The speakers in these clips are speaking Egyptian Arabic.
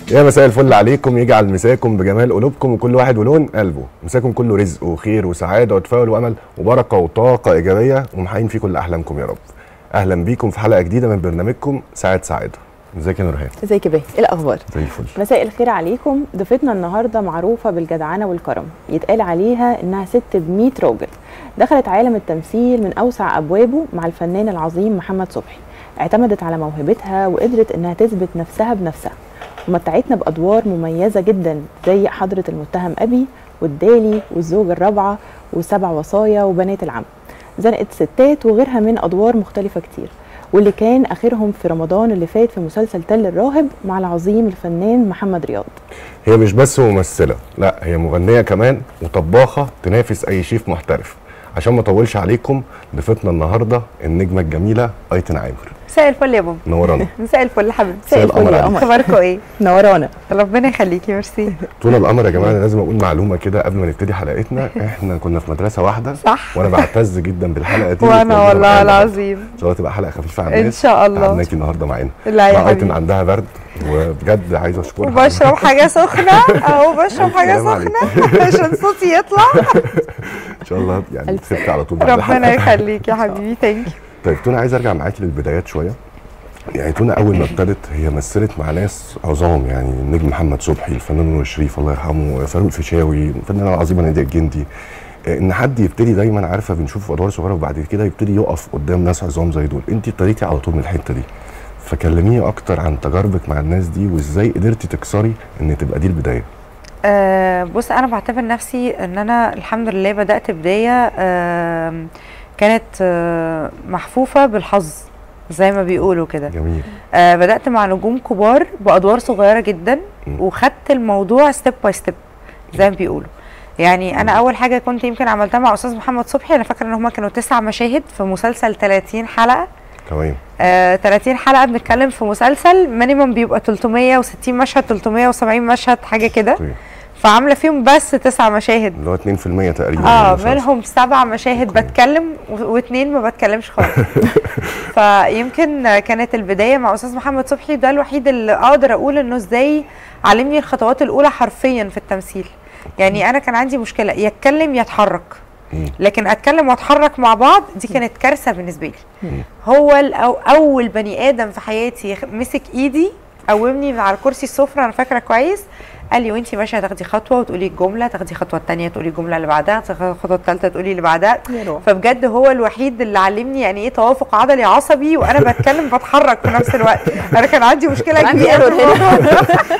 يا مساء الفل عليكم يجعل مساكم بجمال قلوبكم وكل واحد ولون قلبه مساكم كله رزق وخير وسعاده وتفاؤل وامل وبركه وطاقه ايجابيه ومحققين فيه كل احلامكم يا رب اهلا بيكم في حلقه جديده من برنامجكم ساعه سعاده ازيك يا نورهان ازيك يا بيه ايه الاخبار زي الفل مساء الخير عليكم ضيفتنا النهارده معروفه بالجدعنه والكرم يتقال عليها انها ست ب 100 راجل دخلت عالم التمثيل من اوسع ابوابه مع الفنان العظيم محمد صبحي اعتمدت على موهبتها وقدرت انها تثبت نفسها بنفسها ومتعتنا بادوار مميزه جدا زي حضره المتهم ابي والدالي والزوجه الرابعه وسبع وصايا وبنات العم زنقت ستات وغيرها من ادوار مختلفه كتير واللي كان اخرهم في رمضان اللي فات في مسلسل تل الراهب مع العظيم الفنان محمد رياض هي مش بس ممثله لا هي مغنيه كمان وطباخه تنافس اي شيف محترف عشان ما اطولش عليكم ضيفتنا النهارده النجمه الجميله ايتن عامر مساء الفل يا بابا نورانا مساء الفل حبيبتي مساء الفل القمر يا عليك. قمر. اخباركم ايه نورانا ربنا يخليكي ميرسي طول القمر يا جماعه انا لازم اقول معلومه كده قبل ما نبتدي حلقتنا احنا كنا في مدرسه واحده صح وانا بعتز جدا بالحلقه دي وانا وتلاقينا والله معانا. العظيم ان شاء الله تبقى حلقه خفيفه على ان الناس شاء الله تعبناكي النهارده معانا لا يا مع ايتن حبيبي عندها برد وبجد عايز اشكرها وبشرب حاجه سخنه اهو بشرب حاجه سلام عليك. سخنه عشان صوتي يطلع ان شاء الله يعني ألف تخفي على طول بعد ربنا الحلقه يخليك يا حبيبي ثانك طيب تونا عايز ارجع معاكي للبدايات شويه يعني تونا اول ما ابتدت هي مثلت مع ناس عظام يعني النجم محمد صبحي الفنان نور الشريف الله يرحمه فاروق الفيشاوي الفنانه العظيمه ناديه الجندي آه، ان حد يبتدي دايما عارفه بنشوفه في ادوار صغيره وبعد كده يبتدي يقف قدام ناس عظام زي دول انت ابتديتي على طول من الحته دي فكلميني اكتر عن تجاربك مع الناس دي وازاي قدرتي تكسري ان تبقى دي البدايه أه بص انا بعتبر نفسي ان انا الحمد لله بدات بدايه أه كانت أه محفوفه بالحظ زي ما بيقولوا كده جميل آه بدات مع نجوم كبار بادوار صغيره جدا م. وخدت الموضوع ستيب باي ستيب زي ما بيقولوا يعني انا اول حاجه كنت يمكن عملتها مع استاذ محمد صبحي انا فاكره ان هما كانوا تسع مشاهد في مسلسل 30 حلقه تمام آه 30 حلقه بنتكلم في مسلسل مينيمم بيبقى 360 مشهد 370 مشهد حاجه كده طيب. فعامله فيهم بس تسع مشاهد اللي هو 2% تقريبا من اه المسلسل. منهم سبع مشاهد أوكي. بتكلم و- واثنين ما بتكلمش خالص فيمكن كانت البدايه مع استاذ محمد صبحي ده الوحيد اللي اقدر اقول انه ازاي علمني الخطوات الاولى حرفيا في التمثيل يعني انا كان عندي مشكله يا اتكلم يا اتحرك مم. لكن اتكلم واتحرك مع بعض دي كانت كارثه بالنسبه لي هو الأو اول بني ادم في حياتي مسك ايدي قومني من على كرسي السفره انا فاكره كويس قال لي وانت ماشيه تاخدي خطوه وتقولي الجمله تاخدي الخطوه الثانيه تقولي الجمله اللي بعدها تاخدي الخطوه الثالثه تقولي اللي بعدها يا روح. فبجد هو الوحيد اللي علمني يعني ايه توافق عضلي عصبي وانا بتكلم بتحرك في نفس الوقت انا كان عندي مشكله عندي كبيره error في الموضوع ده.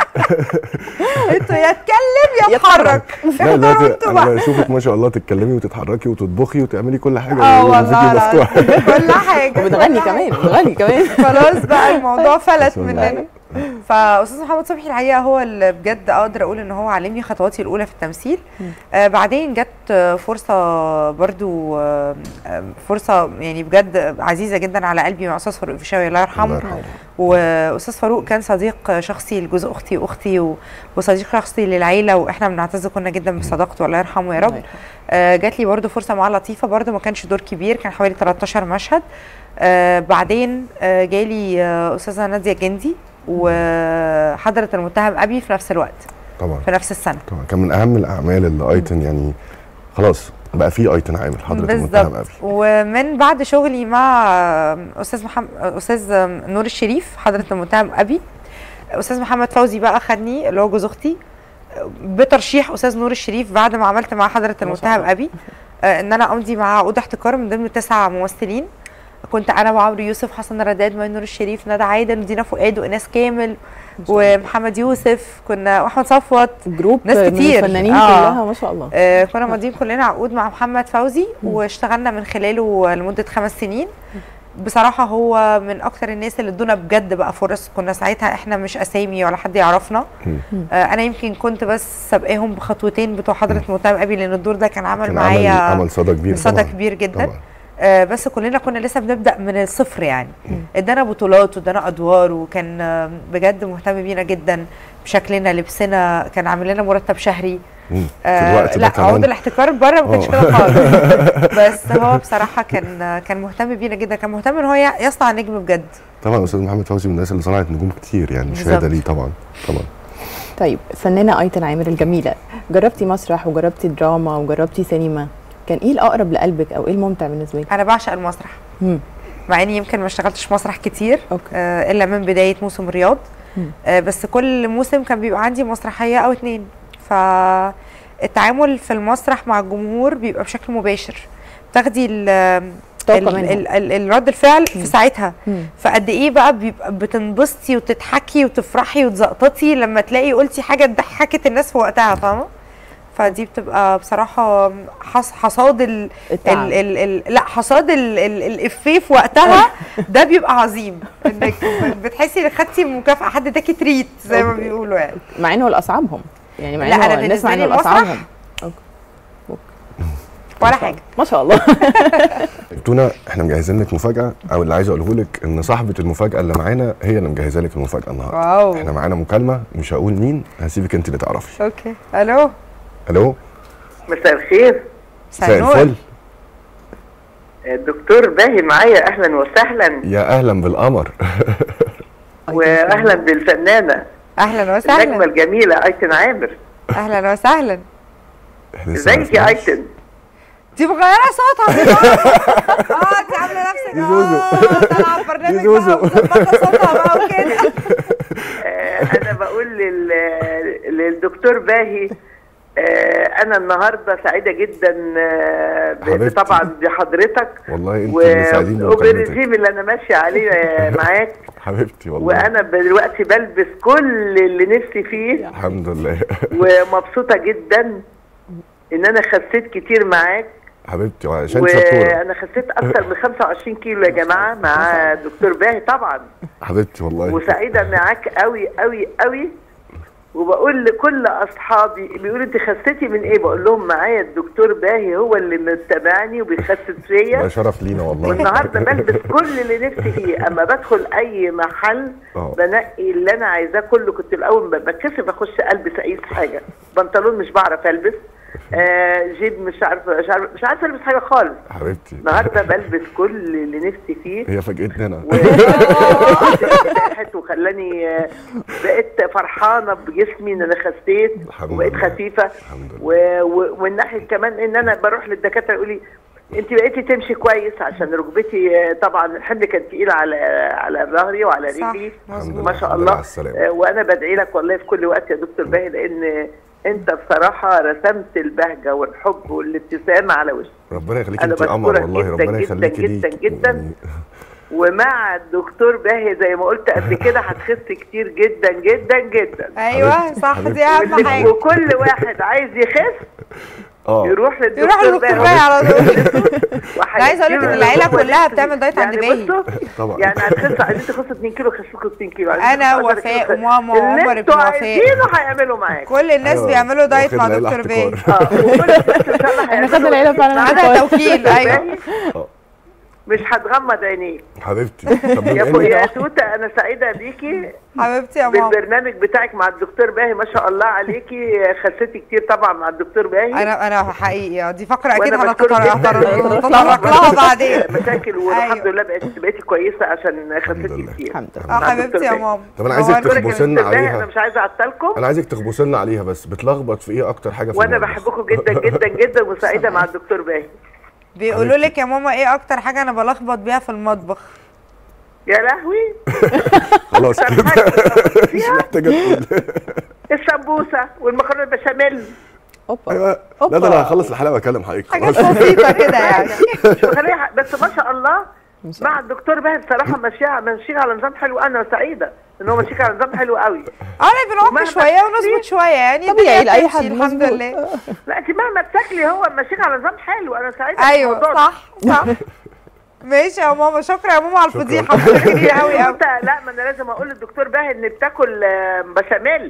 انتوا يا اتكلم يا اتحرك لا دلوقتي انتوا انا بقى. بشوفك ما شاء الله تتكلمي وتتحركي وتطبخي وتعملي كل حاجه اه والفيديو والله مفتوح العظيم كل حاجه وبتغني كل حاجة. كمان بتغني كمان خلاص بقى الموضوع فلت بس والله. مننا فاستاذ محمد صبحي الحقيقه هو اللي بجد اقدر اقول ان هو علمني خطواتي الاولى في التمثيل آه بعدين جت آه، فرصه برضو آه آه، فرصه يعني بجد عزيزه جدا على قلبي مع استاذ فاروق الفيشاوي الله الله يرحمه يرحمه واستاذ فاروق كان صديق شخصي لجوز اختي واختي و- وصديق شخصي للعيله واحنا بنعتز كنا جدا بصداقته الله يرحمه يا رب الله يرحمه. آه جات لي برضو فرصه مع لطيفه برضو ما كانش دور كبير كان حوالي 13 مشهد آه بعدين آه جالي آه استاذه ناديه الجندي وحضره المتهم ابي في نفس الوقت طبعا في نفس السنه طبعا كان من اهم الاعمال اللي ايتن يعني خلاص بقى في ايتن عامل حضرتك المتهم بالظبط قبل ومن بعد شغلي مع استاذ محمد استاذ نور الشريف حضره المتهم ابي استاذ محمد فوزي بقى خدني اللي هو جوز اختي بترشيح استاذ نور الشريف بعد ما عملت مع حضره ما شاء المتهم الله. ابي آه، ان انا امضي مع عقود احتكار من ضمن تسع ممثلين كنت انا وعمرو يوسف حسن رداد مي نور الشريف ندى عادل ودينا فؤاد واناس كامل ومحمد يوسف كنا واحمد صفوت جروب ناس من كتير. الفنانين آه. كلها ما شاء الله آه، كنا ماضيين كلنا عقود مع محمد فوزي واشتغلنا من خلاله لمده خمس سنين بصراحه هو من اكتر الناس اللي ادونا بجد بقى فرص كنا ساعتها احنا مش اسامي ولا حد يعرفنا آه انا يمكن كنت بس سابقاهم بخطوتين بتوع حضره متهم ابي لان الدور ده كان عمل كان معايا عمل عمل صدى كبير صدى طبعا كبير جدا طبعا آه بس كلنا كنا لسه بنبدا من الصفر يعني ادانا بطولات وادانا ادوار وكان آه، بجد مهتم بينا جدا بشكلنا لبسنا كان عامل لنا مرتب شهري مم. في آه الوقت ده لا عقود كمان الاحتكار بره ما كانش آه. كده خالص بس هو بصراحه كان كان مهتم بينا جدا كان مهتم ان هو ي- يصنع نجم بجد طبعا استاذ محمد فوزي من الناس اللي صنعت نجوم كتير يعني بالظبط. شهاده ليه طبعا طبعا طيب الفنانه ايتن عامر الجميله جربتي مسرح وجربتي دراما وجربتي سينما كان ايه الاقرب لقلبك او ايه الممتع بالنسبه لك انا بعشق المسرح مم. مع اني يمكن ما اشتغلتش مسرح كتير اوكي آه الا من بدايه موسم رياض مم. آه بس كل موسم كان بيبقى عندي مسرحيه او اتنين فالتعامل في المسرح مع الجمهور بيبقى بشكل مباشر تاخدي ال طاقه ال- منهم ال- ال- الرد الفعل في ساعتها مم. فقد ايه بقى بيبقى بتنبسطي وتضحكي وتفرحي وتزقططي لما تلاقي قلتي حاجه ضحكت الناس في وقتها فاهمه فدي بتبقى بصراحه حص حصاد ال التعب. ال ال ال لا حصاد ال ال الافيه في وقتها ده بيبقى عظيم انك بتحسي انك خدتي مكافاه حد اداكي تريت زي ما أوكي. بيقولوا يعني مع انه الاصعبهم يعني مع لا، انه أنا الناس بالنسبة مع لي انه المسرح الاصعبهم ولا حاجه ما شاء الله تونه احنا مجهزين لك مفاجاه او اللي عايز اقوله لك ان صاحبه المفاجاه اللي معانا هي اللي مجهزه لك المفاجاه النهارده واو احنا معانا مكالمه مش هقول مين هسيبك انت اللي تعرفي اوكي الو الو مساء الخير مساء الفل الدكتور باهي معايا اهلا وسهلا يا اهلا بالقمر واهلا بالفنانه اهلا النجمه وسهلا الجميله ايتن عامر اهلا وسهلا إحنا لسه ازيك يا عرفناش. ايتن دي مغيره صوتها دي اه انت عامله نفسك دي زوزو. اه طالعه البرنامج دي زوزو. بقى ومظبطه صوتها بقى وكده آه، انا بقول لل... للدكتور باهي آه، انا النهارده سعيده جدا آه، ب- حبيبتي. طبعا بحضرتك والله انت اللي سعيدين بمكالمتك وبالرجيم اللي انا ماشيه عليه آه، معاك حبيبتي والله وانا دلوقتي بلبس كل اللي نفسي فيه الحمد لله ومبسوطه جدا ان انا خسيت كتير معاك حبيبتي عشان شطوره وانا خسيت اكتر من 25 كيلو يا جماعه مع دكتور باهي طبعا حبيبتي والله وسعيده معاك قوي قوي قوي وبقول لكل اصحابي بيقولوا انت خسيتي من ايه بقول لهم معايا الدكتور باهي هو اللي متابعني وبيخسس ده فيا شرف لينا والله والنهارده بلبس كل اللي نفسي فيه اما بدخل اي محل اه. بنقي اللي انا عايزاه كله كنت الاول ب- بتكسف اخش البس اي حاجه بنطلون مش بعرف البس آه جيب مش عارفه مش عارفه مش عارفه البس حاجه خالص حبيبتي النهارده بلبس كل اللي نفسي فيه هي فاجئتني انا فتحت وخلاني آه، بقيت فرحانه بجسمي ان انا خسيت الحمد وبقيت لله. خفيفه الحمد لله و- و- ومن ناحيه كمان ان انا بروح للدكاتره يقول لي انت بقيتي تمشي كويس عشان ركبتي آه، طبعا الحمل كان تقيل على على ظهري وعلى صح رجلي الحمد ما لله. شاء الحمد لله الله على السلامة. آه، وانا بدعي لك والله في كل وقت يا دكتور باهي لان انت بصراحه رسمت البهجه والحب والابتسامه على وشي ربنا يخليك أنا انت قمر بشكرك والله جداً ربنا جداً يخليكي جداً ليك جداً. يعني ومع الدكتور باهي زي ما قلت قبل كده هتخس كتير جدا جدا جدا ايوه حبيبتي، صح حبيبتي. دي اهم واللي- حاجه وكل واحد عايز يخس اه يروح للدكتور يروح للدكتور باهي على طول وهيديله أنا عايزة أقول لك إن العيلة هو كلها نفسه بتعمل دايت عند يعني باهي. بصوا، طبعا يعني هتخس عايزين تخسوا 2 كيلو خسوكوا 2 كيلو عايزين أنا تخسوا 10 ووفاء كيلو، وماما اللي وعمر بن انتوا وفاء. عايزينه هيعملوا معاك كل الناس أيوة. بيعملوا دايت واخد مع العيلة دكتور احتكار. باهي اه وكل الناس ان شاء الله احنا هيعملوا خدنا العيله فعلا معاك. معانا معانا توكيل ايوه باهي اه مش هتغمض عينيك حبيبتي طب يا بما فو- إنك- يا توته انا سعيده بيكي حبيبتي يا ماما بالبرنامج بتاعك مع الدكتور باهي ما شاء الله عليكي خسيتي كتير طبعا مع الدكتور باهي انا انا حقيقي دي فقره اكيد وأنا هنتطرق بشكرك جداً. هنتطرق لها بعدين مشاكل والحمد لله بقيت بقيتي كويسه عشان الحمد خسيتي لله. كتير الحمد لله اه مع حبيبتي الدكتور يا باهي. ماما طب انا عايزك نورتينا. بشكرك يا تخبصي لنا دكتور باهي، عليها انا مش عايزه اعطلكم انا عايزك تخبصي لنا عليها بس بتلخبط في ايه اكتر حاجه في وانا المطبخ؟ بحبكم جدا جدا جدا وسعيده مع الدكتور باهي بيقولوا لك يا ماما ايه اكتر حاجه انا بلخبط بيها في المطبخ يا لهوي خلاص أكتر كده حاجة بتلخبط مش فيها محتاجه تقول السمبوسه والمكرونه البشاميل اوبا ايوه لا ده انا هخلص الحلقه واكلم حضرتك حاجات خلاص بسيطه كده يعني وخليها- بس ما شاء الله مع الدكتور باهي بصراحه ماشيه ماشيه على نظام حلو انا سعيده ان هو ماشيك على نظام حلو قوي اه لا بنعك ومهما شويه ونظبط شويه يعني طبيعي الدنيا لأي بتمشي حد الحمد مظبوط. لله لا انت مهما تاكلي هو ماشيك على نظام حلو انا سعيده ايوه بالموضوع ده. صح صح ماشي يا ماما شكرا يا ماما على شكراً. الفضيحه متشكرين قوي قوي انت لا ما انا لازم اقول للدكتور باهي ان بتاكل آه، بشاميل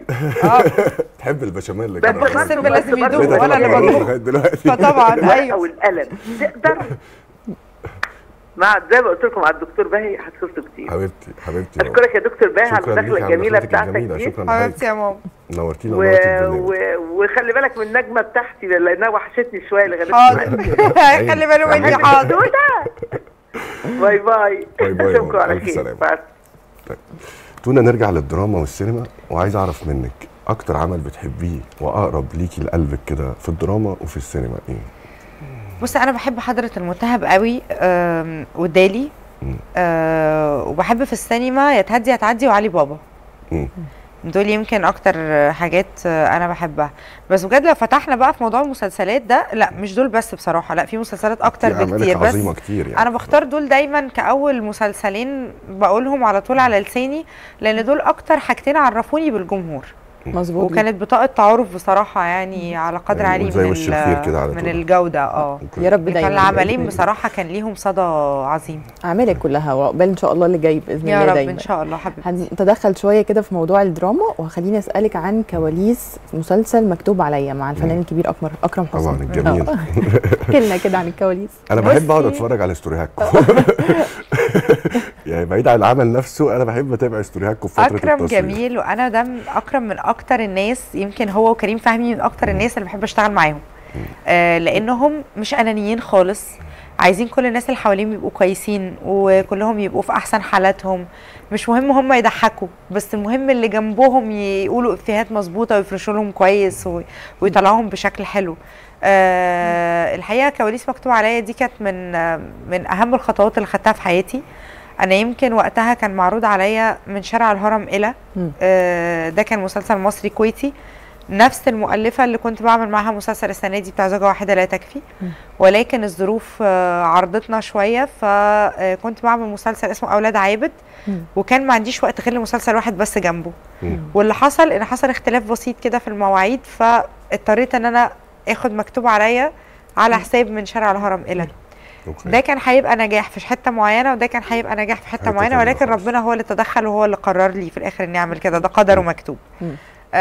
تحب البشاميل بس كده برضه- السم بس لازم برضه يدوق بقيت ولا أكلك انا معروف بطبخ لغاية دلوقتي فطبعا الورقه ايوه والقلم تقدر مع زي ما قلت لكم على الدكتور باهي هتخسوا كتير حبيبتي حبيبتي يا اشكرك يا دكتور باهي على شكرا ليكي المداخله على الجميله مداخلتك بتاعتك الجميلة. دي شكرا حبيبتي لحضرتك يا ماما نورتينا و... ونورتي البرنامج و... وخلي بالك من النجمه بتاعتي لانها وحشتني شويه اللي غلبت حاضر خلي باله مني حاضر باي باي باي باي اشوفكم على ألف خير سلامة. مع تونا نرجع للدراما والسينما وعايز اعرف منك اكتر عمل بتحبيه واقرب ليكي لقلبك كده في الدراما وفي السينما ايه بص انا بحب حضره المتهم قوي آم، ودالي مم. آه، وبحب في السينما يا تهدي يا تعدي وعلي بابا مم. دول يمكن اكتر حاجات انا بحبها بس بجد لو فتحنا بقى في موضوع المسلسلات ده لا مش دول بس بصراحه لا في مسلسلات اكتر في أعمالك بكتير بس عظيمه كتير يعني انا بختار دول دايما كاول مسلسلين بقولهم على طول على لساني لان دول اكتر حاجتين عرفوني بالجمهور مظبوط وكانت بطاقه تعارف بصراحه يعني على قدر يعني عالي زي من, وش ال- الخير كده على من طول. الجوده اه يا رب كان دايما العملين بصراحه كان ليهم صدى عظيم اعمالك كلها وعقبال ان شاء الله اللي جاي باذن يا الله رب دايما ان شاء الله حبيبتي هنتدخل شويه كده في موضوع الدراما وخليني اسالك عن كواليس مسلسل مكتوب عليا مع الفنان الكبير اكرم اكرم حسني طبعا الجميل آه. احكي لنا كده عن الكواليس انا بحب اقعد بصي- اتفرج على ستوريهاتكم يعني بعيد عن العمل نفسه انا بحب اتابع ستوريهاتكم في فتره اكرم التصوير جميل وانا ده من اكرم من اكتر الناس يمكن هو وكريم فهمي من اكتر الناس اللي بحب اشتغل معاهم آه لانهم مش انانيين خالص عايزين كل الناس اللي حواليهم يبقوا كويسين وكلهم يبقوا في احسن حالاتهم مش مهم هم يضحكوا بس المهم اللي جنبهم يقولوا افيهات مظبوطه ويفرشوا لهم كويس و- ويطلعوهم بشكل حلو آه الحقيقه كواليس مكتوب عليا دي كانت من آه من اهم الخطوات اللي خدتها في حياتي انا يمكن وقتها كان معروض عليا من شارع الهرم الى مم. آه ده كان مسلسل مصري كويتي نفس المؤلفه اللي كنت بعمل معاها مسلسل السنه دي بتاع زوجه واحده لا تكفي ولكن الظروف آه، عرضتنا شويه فكنت بعمل مسلسل اسمه اولاد عابد مم. وكان ما عنديش وقت غير لمسلسل واحد بس جنبه مم. واللي حصل ان حصل اختلاف بسيط كده في المواعيد فاضطريت ان انا اخد مكتوب عليا على حساب من شارع الهرم الى أوكي. ده كان هيبقى نجاح في حته معينه وده كان هيبقى نجاح في حته حتة معينه تانية ولكن خالص. ربنا هو اللي تدخل وهو اللي قرر لي في الاخر اني اعمل كده ده قدر ومكتوب مم.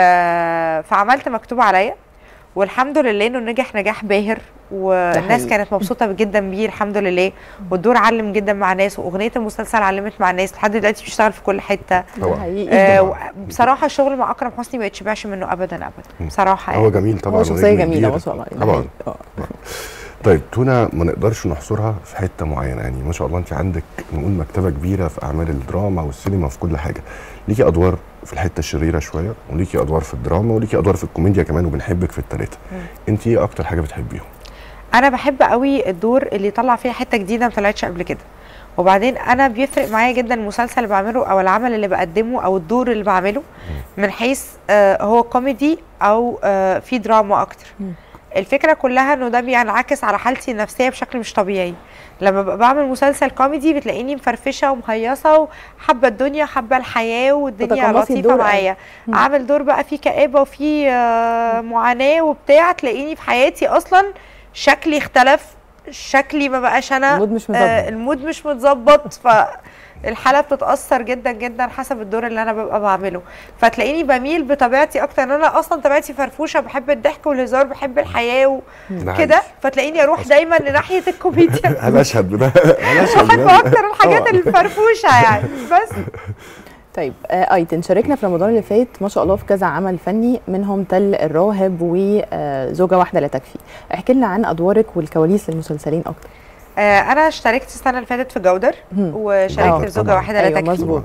آه فعملت مكتوب عليا والحمد لله انه نجح نجاح باهر والناس حقيقي. كانت مبسوطه جدا بيه الحمد لله والدور علم جدا مع ناس واغنيه المسلسل علمت مع الناس لحد دلوقتي بتشتغل في كل حته ده طبعا. حقيقي آه طبعاً. و- بصراحه الشغل مع اكرم حسني ما يتشبعش منه ابدا ابدا بصراحه هو يعني جميل طبعا هو شخصيه ونجم جميله كبير. ما شاء الله ده طبعا حقيقي. آه. طيب تونا ما نقدرش نحصرها في حته معينه يعني ما شاء الله انت عندك نقول مكتبه كبيره في اعمال الدراما والسينما في كل حاجه ليكي ادوار في الحته الشريره شويه وليكي ادوار في الدراما وليكي ادوار في الكوميديا كمان وبنحبك في الثلاثه انت ايه اكتر حاجه بتحبيهم انا بحب قوي الدور اللي يطلع فيها حته جديده ما طلعتش قبل كده وبعدين انا بيفرق معايا جدا المسلسل اللي بعمله او العمل اللي بقدمه او الدور اللي بعمله من حيث آه هو كوميدي او آه في دراما اكتر مم. الفكره كلها انه ده بينعكس على حالتي النفسيه بشكل مش طبيعي لما ببقى بعمل مسلسل كوميدي بتلاقيني مفرفشه ومهيصه وحابه الدنيا حابه الحياه والدنيا تتقمصي لطيفه الدور معايا مم. عامل دور بقى فيه كآبه وفيه آه معاناه وبتاع تلاقيني في حياتي اصلا شكلي اختلف شكلي ما بقاش انا المود مش آه مظبط المود مش متظبط فالحاله بتتاثر جدا جدا حسب الدور اللي انا ببقى بعمله فتلاقيني بميل بطبيعتي اكتر ان انا اصلا طبيعتي فرفوشه بحب الضحك والهزار بحب الحياه ده وكده عادي. فتلاقيني اروح دايما لناحيه الكوميديا انا اشهد بده انا اشهد بحب بده. اكتر الحاجات طبعاً. الفرفوشه يعني بس طيب آه ايتن شاركنا في رمضان اللي فات ما شاء الله في كذا عمل فني منهم تل الراهب وزوجه واحده لا تكفي احكي لنا عن ادوارك والكواليس للمسلسلين اكتر آه انا اشتركت السنه اللي فاتت في جودر مم. وشاركت آه، في زوجه طبعاً. واحده لا أيوة، تكفي مظبوط.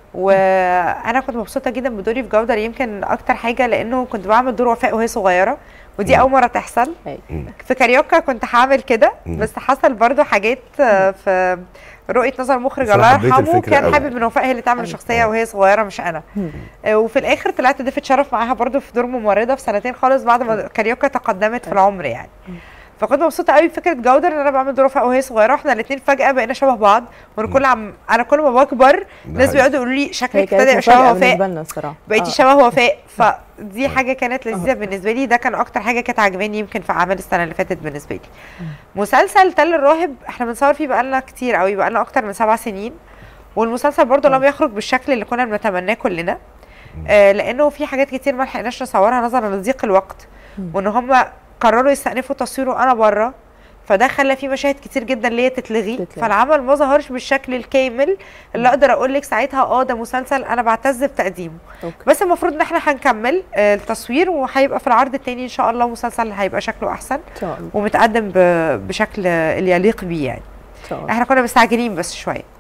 وانا كنت مبسوطه جدا بدوري في جودر يمكن اكتر حاجه لانه كنت بعمل دور وفاء وهي صغيره ودي اول مره تحصل أيوة. في كاريوكا كنت هعمل كده مم. بس حصل برضو حاجات آه، في رؤيه نظر مخرج بس أنا الله حبيت يرحمه الفكرة كان أوي. حابب ان وفاء هي اللي تعمل أيوة. الشخصيه وهي صغيره مش انا مم. آه، وفي الاخر طلعت ضيفه شرف معاها برضو في دور ممرضه في سنتين خالص بعد ما كاريوكا تقدمت في العمر يعني فكنت مبسوطه قوي بفكره جودر ان انا بعمل دور وفاء وهي صغيره واحنا الاثنين فجاه بقينا شبه بعض وانا كل عم انا كل ما بكبر الناس حقيقي. بيقعدوا يقولوا لي هي شكلك كانت ابتدى يبقى شبه مفاجاه وفاء بالنسبه لنا الصراحه بقيتي آه. شبه وفاء فدي حاجه كانت لذيذه بالنسبه لي ده كان اكتر حاجه كانت عاجباني يمكن في اعمال السنه اللي فاتت بالنسبه لي مسلسل تل الراهب احنا بنصور فيه بقالنا كتير قوي بقالنا اكتر من سبع سنين والمسلسل برضه لم يخرج بالشكل اللي كنا بنتمناه كلنا آه لانه في حاجات كتير ما لحقناش نصورها نظرا لضيق الوقت وان هم قرروا يستأنفوا تصويره انا بره فده خلى في مشاهد كتير جدا ليا تتلغي تتلغي. فالعمل ما ظهرش بالشكل الكامل اللي اقدر اقول لك ساعتها اه ده مسلسل انا بعتز بتقديمه أوكي. بس المفروض ان احنا هنكمل آه، التصوير وهيبقى في العرض التاني ان شاء الله مسلسل هيبقى شكله احسن ان شاء الله ومتقدم ب- بشكل اللي يليق بيه يعني ان شاء الله احنا كنا مستعجلين بس شويه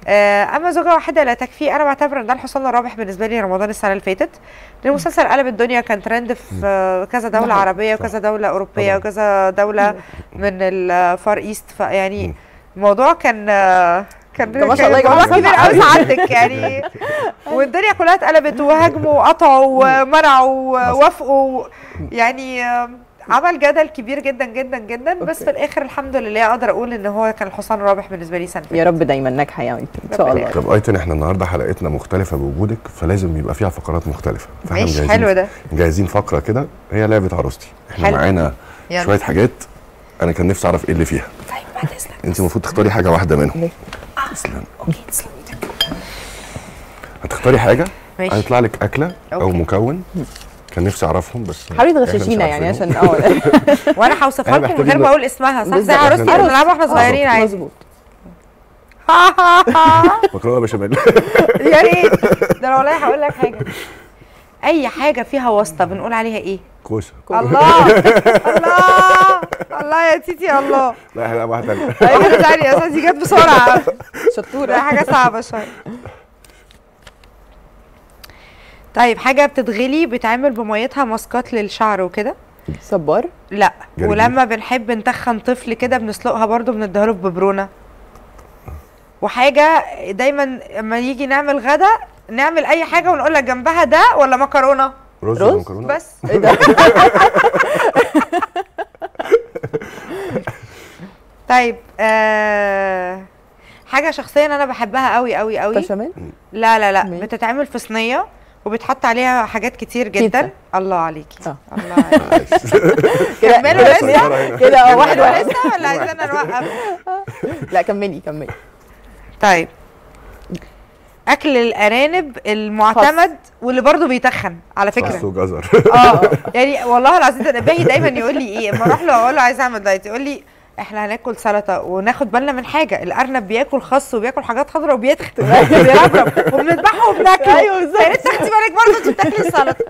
آه، اما زوجه واحده لا تكفي انا بعتبر ان ده الحصان الرابح بالنسبه لي رمضان السنه اللي فاتت لان المسلسل قلب الدنيا كان ترند في آه، كذا دوله حقيقي. عربيه صح. وكذا دوله اوروبيه طبعاً. وكذا دوله من الفار ايست فيعني الموضوع كان آه، كان ما شاء الله يا كان جماعة، موضوع كبير صح. قوي سعادتك يعني والدنيا كلها اتقلبت وهاجموا وقطعوا ومنعوا ووافقوا يعني آه، عمل جدل كبير جدا جدا جدا بس أوكي. في الاخر الحمد لله اقدر اقول ان هو كان الحصان الرابح بالنسبه لي سنه يا رب دايما ناجحه يا انت ان شاء ربنا الله يخليك. طب ايتن احنا النهارده حلقتنا مختلفه بوجودك فلازم يبقى فيها فقرات مختلفه فاحنا ماشي مجهزين- حلو ده مجهزين فقره كده هي لعبه عروستي احنا حلو. معانا يلا. شويه حاجات انا كان نفسي اعرف ايه اللي فيها طيب بعد اذنك انت المفروض تختاري حاجه واحده منهم ليه؟ تسلم تسلم ايدك هتختاري حاجه ماشي. هيطلع لك اكله او أوكي. مكون كان نفسي اعرفهم بس حاولي إحنا مش تغششينا يعني عارفينهم. عشان اه وانا هوصفها إحنا لكم من غير محتاجين ما اقول اسمها صح زي بالظبط. عروستي إحنا- اللي بنلعبها واحنا صغيرين عادي مظبوط مكرونه بشاميل يا ريت ده انا والله هقول لك حاجه اي حاجه فيها واسطه بنقول عليها ايه كوسه الله الله الله يا تيتي الله لا احنا واحده تانية. ايوه ثانيه يا استاذ دي جت بسرعه ده شطوره حاجه صعبه شويه طيب حاجه بتتغلي بتعمل بميتها ماسكات للشعر وكده صبار لا جرجير. ولما بنحب نتخن طفل كده بنسلقها برضو بنديها له ببرونه وحاجه دايما لما يجي نعمل غدا نعمل اي حاجه ونقول لك جنبها ده ولا مكرونه رز رز؟ ولا مكرونه بس ايه ده طيب آه حاجه شخصيا انا بحبها قوي قوي قوي بشاميل لا لا لا ماشي. بتتعمل في صينيه وبتحط عليها حاجات كتير جدا بيتزا. الله عليكي آه. الله عليكي كده كملوا كده لسه؟ اتنين. كده اه واحد واحد واحد لسه ولا عايزانا نوقف لا كملي كملي طيب اكل الارانب المعتمد واللي برضه بيتخن على صوص فكره وجزر اه يعني والله العظيم ده باهي دايما يقول لي ايه اما اروح له اقول له عايز اعمل دايت يقول لي احنا هناكل سلطه وناخد بالنا من حاجه الارنب بياكل خص وبياكل حاجات خضراء وبيتخن بيربرب وبنذبحه وبناكله أيوة بالظبط. يا ريت تاخدي بالك برضه انت بتاكلي السلطه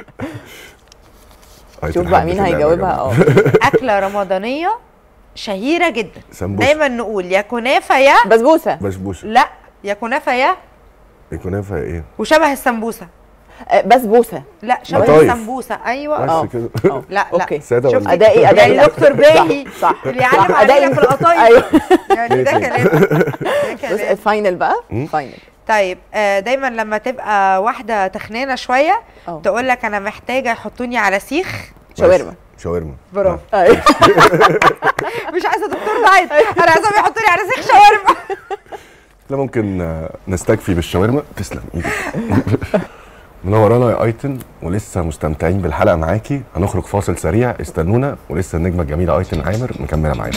أيتن شوف بقى حبت مين اللعبة يا هيجاوبها جماعة. اه اكله رمضانيه شهيره جدا سمبوسه دايما نقول يا كنافه يا بسبوسه بسبوسه لا يا كنافه يا الكنافه ايه وشبه السمبوسه آه، بسبوسه لا شبه قطايف. السمبوسه ايوه آه. بس كده اه لا لا اوكي ساده شفت ولا اداء ايه اداء يعني إيه؟ دكتور باهي صح اللي يعلم صح، علينا أداء في القطايف ايوه يعني ده ليه كلام ده بص كلام الفاينل بقى مم. فاينل طيب آه، دايما لما تبقى واحده تخنانه شويه اه. تقول لك انا محتاجه يحطوني على سيخ شاورما شاورما برافو ايوه مش عايزه دكتور دايت انا عايزاهم يحطوني على سيخ شاورما لا ممكن آه، نستكفي بالشاورما تسلم ايدك منورانا يا ايتن ولسه مستمتعين بالحلقه معاكي هنخرج فاصل سريع استنونا ولسه النجمه الجميله ايتن عامر مكمله معانا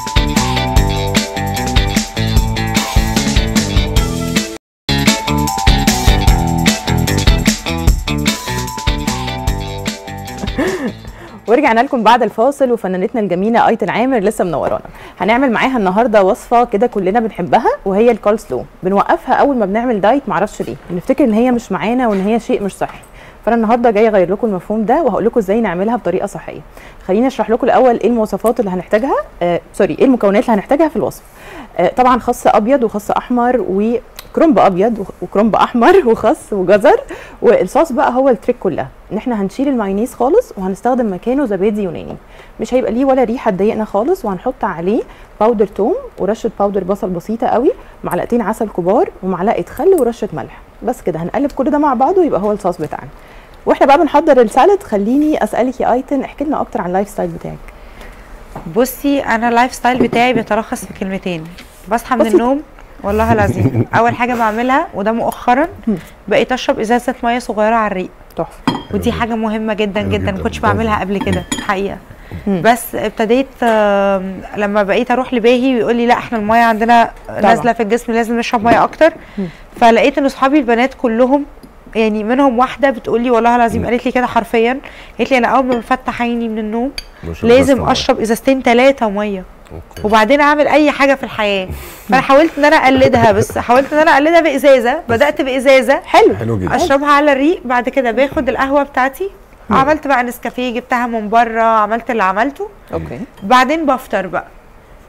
ورجعنا لكم بعد الفاصل وفنانتنا الجميله ايتن عامر لسه منورانا هنعمل معاها النهارده وصفه كده كلنا بنحبها وهي الكول سلو بنوقفها اول ما بنعمل دايت معرفش ليه بنفتكر ان هي مش معانا وان هي شيء مش صحي فانا النهارده جايه اغير لكم المفهوم ده وهقول لكم ازاي نعملها بطريقه صحيه خليني اشرح لكم الاول ايه المواصفات اللي هنحتاجها آه سوري ايه المكونات اللي هنحتاجها في الوصفه آه طبعا خس ابيض وخس احمر وكرنب ابيض وخ- وكرنب احمر وخس وجزر والصوص بقى هو التريك كلها ان احنا هنشيل المايونيز خالص وهنستخدم مكانه زبادي يوناني مش هيبقى ليه ولا ريحه تضايقنا خالص وهنحط عليه باودر توم ورشه باودر بصل بسيطه قوي معلقتين عسل كبار ومعلقه خل ورشه ملح بس كده هنقلب كل ده مع بعضه يبقى هو الصوص بتاعنا واحنا بقى بنحضر السالاد خليني اسالك يا ايتن احكي لنا اكتر عن اللايف ستايل بتاعك بصي انا اللايف ستايل بتاعي بيتلخص في كلمتين بصحى من بسيط. النوم والله العظيم اول حاجه بعملها وده مؤخرا بقيت اشرب ازازه ميه صغيره على الريق تحفه ودي حاجه مهمه جدا حلو جدا ما جداً، كنتش برافو. بعملها قبل كده الحقيقه مم. بس ابتديت آم، لما بقيت اروح لباهي ويقول لي لا احنا الميه عندنا نازله في الجسم لازم نشرب ميه اكتر مم. فلقيت ان اصحابي البنات كلهم يعني منهم واحده بتقول لي والله العظيم قالت لي كده حرفيا قالت لي انا اول ما بفتح عيني من النوم بشرب لازم بس اشرب ازازتين ثلاثه ميه أوكي. وبعدين اعمل اي حاجه في الحياه فانا حاولت ان انا اقلدها بس حاولت ان انا اقلدها بازازه بدات بازازه حلو حلو جدا اشربها على الريق بعد كده باخد القهوه بتاعتي عملت بقى نسكافيه جبتها من بره عملت اللي عملته اوكي بعدين بفطر بقى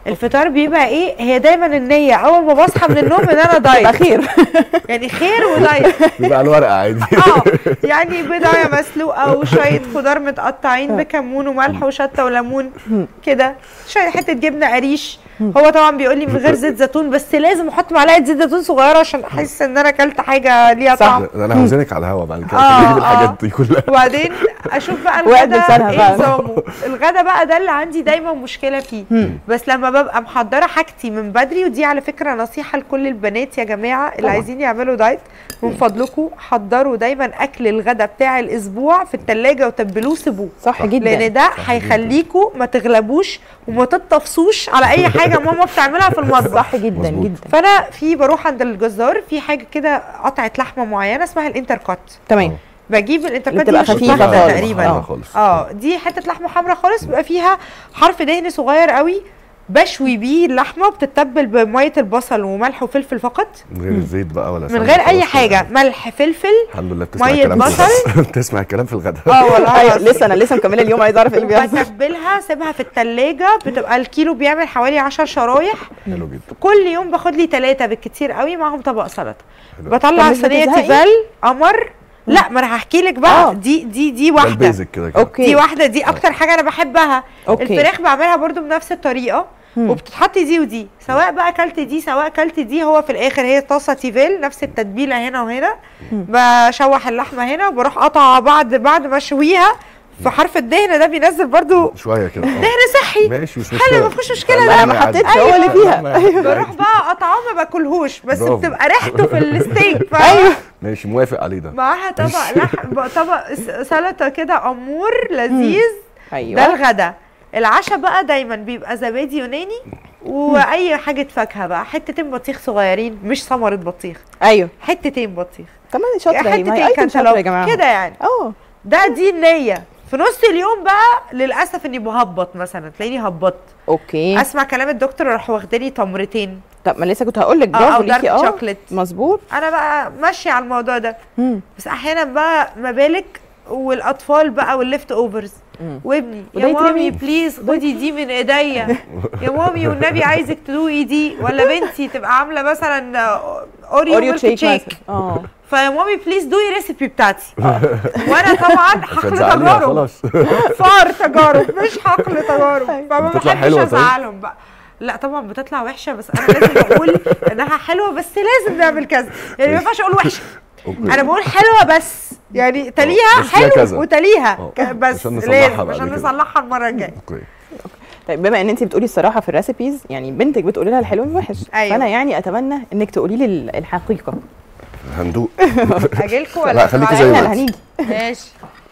الفطار بيبقى ايه هي دايما النيه اول ما بصحى من النوم ان انا يبقى دايت خير يعني خير ودايت بيبقى على الورقه عادي اه يعني بضايه مسلوقه وشويه خضار متقطعين بكمون وملح وشطه وليمون كده شويه حته جبنه قريش هو طبعا بيقول لي من غير زيت زيتون بس لازم احط معلقه زيت زيتون صغيره عشان احس ان انا اكلت حاجه ليها صح. طعم انا هوزنك على الهوا بعد كده آه، تجيب الحاجات آه. دي كلها وبعدين اشوف بقى وقت الغدا لسانها ايه بقى. نظامه الغدا بقى ده اللي عندي دايما مشكله فيه بس لما ببقى محضره حاجتي من بدري ودي على فكره نصيحه لكل البنات يا جماعه اللي طبعا. عايزين يعملوا دايت من فضلكم حضروا دايما اكل الغدا بتاع الاسبوع في التلاجة وتبلوه سيبوه صح جدا لان ده هيخليكوا ما تغلبوش وما تتطفصوش على اي حاجه ماما بتعملها في المطبخ صح جدا مظبوط. جدا فانا في بروح عند الجزار في حاجه كده قطعه لحمه معينه اسمها الانتركوت تمام بجيب الانتركوت بتبقى دي مش خفيفة واحدة خالص. تقريبا آه. خالص اه دي حته لحمه حمراء خالص بيبقى فيها حرف دهن صغير قوي بشوي بيه اللحمه بتتبل بميه البصل وملح وفلفل فقط من غير زيت بقى ولا من سمنة، غير اي خلاص حاجه كده. ملح فلفل الحمد لله بتسمع مية الكلام في بصل. الغدا بتسمع الكلام في الغدا اه والله ايوه العظيم. لسه انا لسه مكمله اليوم عايزه اعرف ايه اللي بيحصل بتبلها سيبها في التلاجة بتبقى الكيلو بيعمل حوالي 10 شرايح حلو جدا كل يوم باخد لي ثلاثة بالكتير قوي معاهم طبق سلطة حلو. بطلع طب مش صينية بتزهقي؟ تيفال قمر لا ما انا هحكي لك آه. بقى دي دي دي ده واحدة البيزك كده كده اوكي دي واحدة دي اكتر حاجة انا بحبها أوكي. الفراخ بعملها برضو بنفس الطريقة وبتتحط دي ودي سواء بقى اكلت دي سواء اكلت دي هو في الاخر هي طاسة تيفال نفس التتبيلة هنا وهنا بشوح اللحمة هنا وبروح قطع بعد بعد ما اشويها في حرف الدهن ده بينزل برضو شويه كده آه. دهن صحي ماشي مش حلو مشكله ما فيهوش مشكلة انا ما حطيتش هو اللي فيها بروح بقى قطعه ما باكلهوش بس برافو. بتبقى ريحته في الستيك ايوه ماشي موافق عليه ده معاها طبق لحم طبق س- سلطه كده امور لذيذ ده ايوه الغدا العشاء بقى دايما بيبقى زبادي يوناني واي حاجه فاكهه بقى حتتين بطيخ صغيرين مش ثمره بطيخ ايوه حتتين بطيخ طب ما أنا شاطره هي ما هي حتتين ايتم شاطره يا كانتالوب جماعه كده يعني اه ده دي النيه في نص اليوم بقى للاسف اني بهبط مثلا تلاقيني هبطت اوكي اسمع كلام الدكتور اروح واخداني تمرتين طب ما لسه كنت هقول لك اه برافو او دارك ليكي اه شوكليت مظبوط انا بقى ماشيه على الموضوع ده مم. بس احيانا بقى مبالغ والاطفال بقى والليفت اوفرز مم. وابني وده يا مامي يترمي. بليز خدي دي من ايديا يا مامي والنبي عايزك تدوقي دي ولا بنتي تبقى عامله مثلا اوريو, اوريو ميلك تشيك تشيك مثلا اه فيا مامي بليز دوقي ريسيبي بتاعتي وانا طبعا مش حقل هتزعليها تجارب خلاص فار تجارب مش حقل تجارب فما بتطلع بحبش حلوة طيب؟ ازعلهم بقى لا طبعا بتطلع وحشه بس انا لازم اقول انها حلوه بس لازم نعمل كذا يعني ما ينفعش اقول وحشه أوكي. انا بقول حلوه بس يعني تليها بس فيها حلو كذا. وتليها آه. ك- بس عشان نصلحها لازم بعد عشان كده. نصلحها المره الجايه اوكي طيب بما ان انت بتقولي الصراحه في الريسيبيز يعني بنتك بتقولي لها الحلو والوحش أيوة. فانا يعني اتمنى انك تقولي لي ال- الحقيقه هندوق اجيلكوا ولا لا، خليكي تبقوا زي عليا؟ ما احنا انت. هنيجي ماشي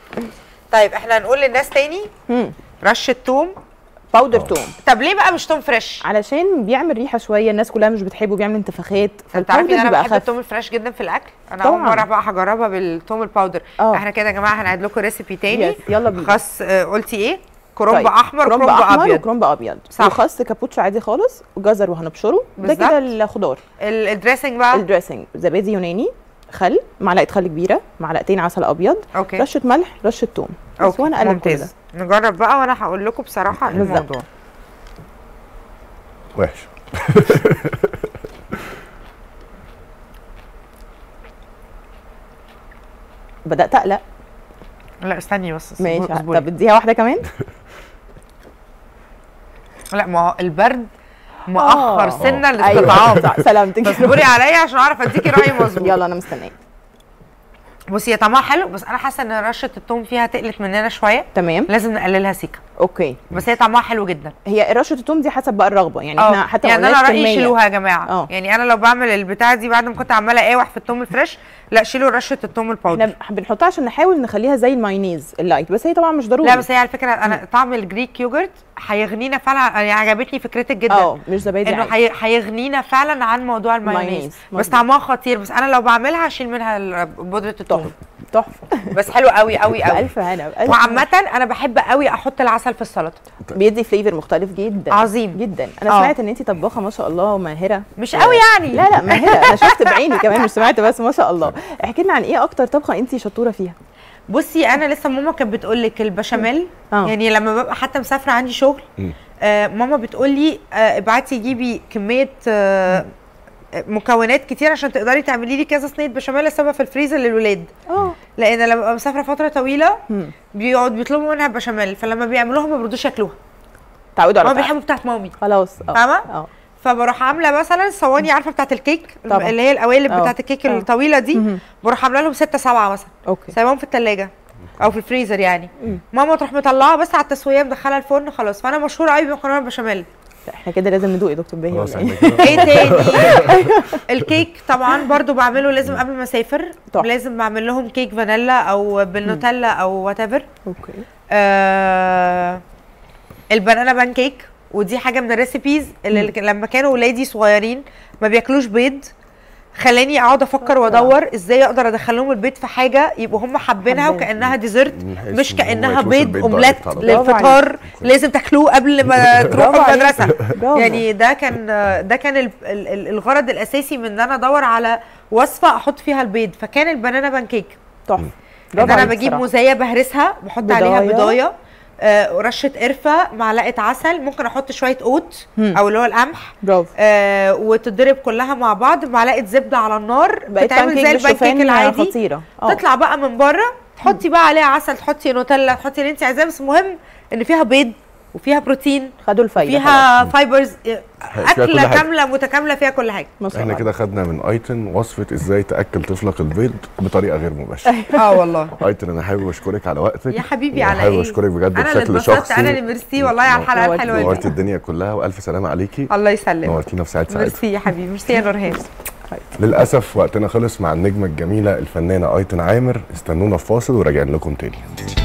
طيب احنا هنقول للناس تاني مم. رشه توم باودر توم طب ليه بقى مش توم فريش علشان بيعمل ريحه شويه الناس كلها مش بتحبه بيعمل انتفاخات انت عارفين ان انا بيبقى بحب أخف. التوم الفريش جدا في الاكل انا اول طبعاً. مره بقى هجربها بالتوم الباودر اه. احنا كده يا جماعه هنعيد لكم ريسيبي تاني يس، يلا بينا. خس آه، قلتي ايه كرنب طيب، احمر كرنب وكرنب احمر ابيض وكرنب ابيض صح. وخس كابوتشو عادي خالص وجزر وهنبشره ده بالظبط. كده الخضار ال- الدريسنج بقى الدريسنج زبادي يوناني خل معلقه خل كبيره معلقتين عسل ابيض اوكي رشه ملح رشه توم بس اوكي وانا اقلب كل ده ممتاز نجرب بقى وانا هقول لكم بصراحه بالظبط. الموضوع وحش بدات اقلق لا استني بس ماشي اصبري. طب اديها واحده كمان لا ما هو البرد مأخر آه. سنه أيوة. الاستطعام صح، سلامتك تصبري عليا عشان اعرف اديكي راي مظبوط يلا انا مستنيه بصي هي طعمها حلو بس انا حاسه ان رشه التوم فيها تقلت مننا شويه تمام لازم نقللها سيكه اوكي بس هي طعمها حلو جدا هي رشه التوم دي حسب بقى الرغبه يعني اه احنا حتى ما يعني انا قلناش رايي كمية. شيلوها يا جماعه اه. يعني انا لو بعمل البتاع دي بعد ما كنت عماله اقاوح في التوم الفريش لا شيلوا رشه التوم الباودر احنا بنحطها عشان نحاول نخليها زي المايونيز اللايت بس هي طبعا مش ضروري لا بس هي على فكره انا طعم الجريك يوجرت هيغنينا فعلا يعني عجبتني فكرتك جدا اه مش زبادي انه عادي. هي- هيغنينا فعلا عن موضوع المايونيز المايونيز، بس مظبوط. طعمها خطير بس انا لو بعملها هشيل منها ال- بودره التوم تحفه بس حلو قوي قوي قوي بألف هنا بألف وعامة انا بحب قوي احط العسل في السلطة بيدي فليفر مختلف جدا عظيم. جدا انا اه. سمعت ان انت طباخه ما شاء الله ماهره مش قوي يعني لا لا ماهره انا شفت بعيني كمان مش سمعت بس ما شاء الله احكي لنا عن ايه اكتر طبخه انت شطوره فيها بصي انا لسه ماما كانت بتقول لك البشاميل اه. يعني لما ببقى حتى مسافرة عندي شغل مم. آه ماما بتقول لي آه ابعتي جيبي كميه آه مكونات كتير عشان تقدري تعملي لي كذا صينيه بشاميل اسيبها في الفريزر للولاد اه لان لما ببقى مسافره فتره طويله مم. بيقعد بيطلبوا منها بشاميل فلما بيعملوها ما بيرضوش ياكلوها تعودوا هما على بيحبوا بتاعت مامي خلاص اه فاهمة؟ اه فبروح عامله مثلا صواني عارفه بتاعت الكيك طبعا. اللي هي القوالب اه. بتاعت الكيك اه. الطويله دي مهم. بروح عامله لهم ستة سبعة مثلا اوكي سايباهم في الثلاجه او في الفريزر يعني مم. ماما تروح مطلعها بس على التسويه مدخلها الفرن خلاص فانا مشهوره قوي بمكرونه بشاميل لا، احنا كده لازم ندوق يا دكتور باهي خلاص ولا احنا ايه كده ايه تاني الكيك طبعا برضو بعمله لازم قبل ما اسافر تحفة. لازم بعمل لهم كيك فانيلا او بالنوتيلا او وات ايفر اوكي آه البنانا بان كيك ودي حاجه من الريسيبيز اللي لما كانوا ولادي صغيرين ما بياكلوش بيض خلاني اقعد افكر وادور ازاي اقدر ادخل لهم البيض في حاجه يبقوا هم حابينها حابينها. وكانها ديزرت بحيث مش إن هم كانها ياكلوش بيض البيض اومليت دايركت على طول. للفطار لازم تاكلوه قبل ما تروحوا برافو عليك. المدرسه برافو. يعني ده كان ده كان ال- ال- ال- الغرض الاساسي من ان انا ادور على وصفه احط فيها البيض فكان البنانا بان كيك تحفه ان برافو انا عليك بجيب بصراحة. مزايا بهرسها بحط عليها بضاية. بضايه آه رشه قرفه معلقه عسل ممكن احط شويه قوت مم. او اللي هو القمح برافو آه وتتضرب كلها مع بعض معلقه زبده على النار بقيت تتعمل زي بانكيك البانكيك بالشوفان العادي خطيره اه تطلع بقى من بره تحطي بقى عليها عسل تحطي نوتيلا تحطي اللي انت عايزاه بس المهم ان فيها بيض وفيها بروتين خدوا الفايده فيها فايبرز كل اكله حاجة. كامله متكامله فيها كل حاجه ما شاء احنا الله. كده خدنا من ايتن وصفه ازاي تاكل طفلك البيض بطريقه غير مباشره اه والله ايتن انا حابب اشكرك على وقتك يا حبيبي على حابب ايه اشكرك بجد انا اللي بشكل اتبسطت شخصي انا اللي ميرسي والله على الحلقه نورتي. الحلوه نورتي دي الدنيا كلها والف سلامه عليكي الله يسلمك نورتينا في ساعه سعاده ميرسي يا حبيبي ميرسي يا نورهان للاسف وقتنا خلص مع النجمه الجميله الفنانه ايتن عامر استنونا في فاصل وراجعين لكم تاني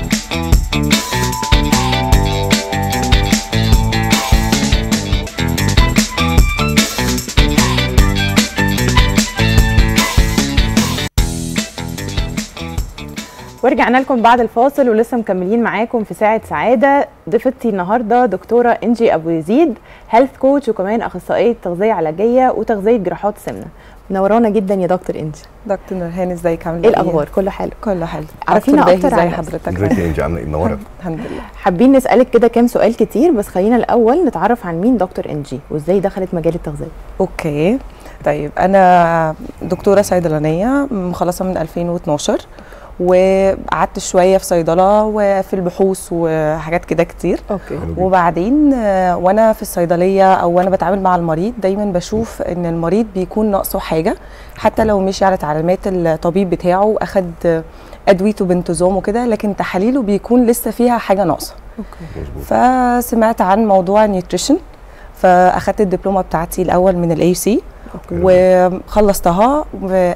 ورجعنا لكم بعد الفاصل ولسه مكملين معاكم في ساعة سعادة ضيفتي النهاردة دكتورة انجي أبو يزيد هيلث كوتش وكمان أخصائية تغذية علاجية وتغذية جراحات سمنة منورانا جدا يا دكتور انجي دكتور نورهان ازيك عامله ايه الأخبار كله حلو كله حلو عرفينا دكتور أكتر باهي عن زي نفسك. حضرتك ازيك يا انجي عامله ايه منوره الحمد لله حابين نسألك كده كام سؤال كتير بس خلينا الأول نتعرف عن مين دكتور انجي وازاي دخلت مجال التغذية اوكي طيب انا دكتوره صيدلانيه مخلصه من 2012 وقعدت شويه في صيدله وفي البحوث وحاجات كده كتير اوكي حلو جدا. وبعدين آه، وانا في الصيدليه او وانا بتعامل مع المريض دايما بشوف ان المريض بيكون ناقصه حاجه حتى لو مشي على تعليمات الطبيب بتاعه اخد آه، ادويته بنتظام وكده لكن تحاليله بيكون لسه فيها حاجه ناقصه اوكي مظبوط فسمعت عن موضوع النيوتريشن فاخدت الدبلومه بتاعتي الاول من الاي سي اوكي وخلصتها في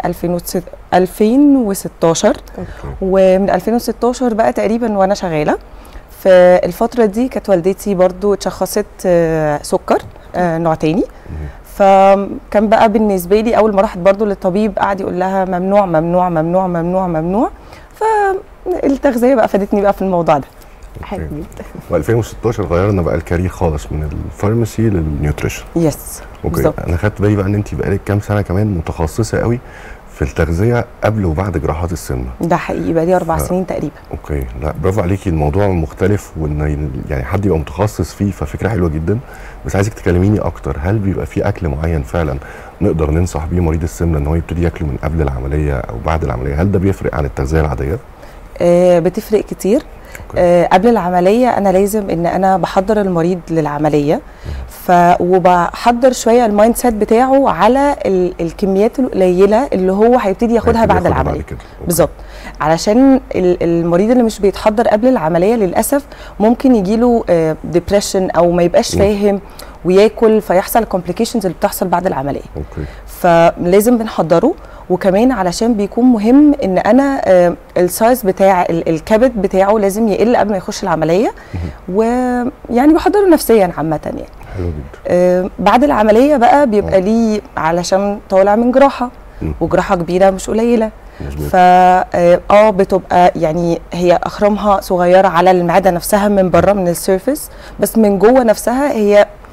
2016 اوكي ومن 2016 بقى تقريبا وانا شغاله في الفتره دي كانت والدتي برضو اتشخصت آه، سكر آه، نوع تاني فكان بقى بالنسبه لي اول ما راحت برضو للطبيب قعد يقول لها ممنوع ممنوع ممنوع ممنوع ممنوع فالتغذيه بقى فادتني بقى في الموضوع ده حلو جدا و2016 غيرنا بقى الكارير خالص من الفارماسي للنيوتريشن يس اوكي بالظبط. انا خدت بالي بقى ان انت بقالك كام سنه كمان متخصصه قوي في التغذيه قبل وبعد جراحات السمنه ده حقيقي بقى لي اربع ف- سنين تقريبا اوكي لا برافو عليكي الموضوع مختلف وان يعني حد يبقى متخصص فيه ففكره حلوه جدا بس عايزك تكلميني اكتر هل بيبقى في اكل معين فعلا نقدر ننصح بيه مريض السمنه ان هو يبتدي ياكله من قبل العمليه او بعد العمليه هل ده بيفرق عن التغذيه العاديه آه، بتفرق كتير أوكي. آه، قبل العمليه انا لازم ان انا بحضر المريض للعمليه ف وبحضر شويه المايند سيت بتاعه على ال... الكميات القليله اللي هو هيبتدي ياخدها هيبتدي بعد ياخدها العمليه كده أوكي. بالظبط علشان ال- المريض اللي مش بيتحضر قبل العمليه للاسف ممكن يجيله ديبريشن او ما يبقاش مم. فاهم وياكل فيحصل الكومبليكيشنز اللي بتحصل بعد العمليه اوكي فلازم بنحضره وكمان علشان بيكون مهم ان انا آه، السايز بتاع ال- الكبد بتاعه لازم يقل قبل ما يخش العمليه ويعني بحضره نفسيا عامه يعني حلو جدا آه، بعد العمليه بقى بيبقى ليه علشان طالع من جراحه مم. وجراحه كبيره مش قليله مظبوط فا اه آه، بتبقى يعني هي اخرامها صغيره على المعده نفسها من بره من السيرفيس بس من جوه نفسها هي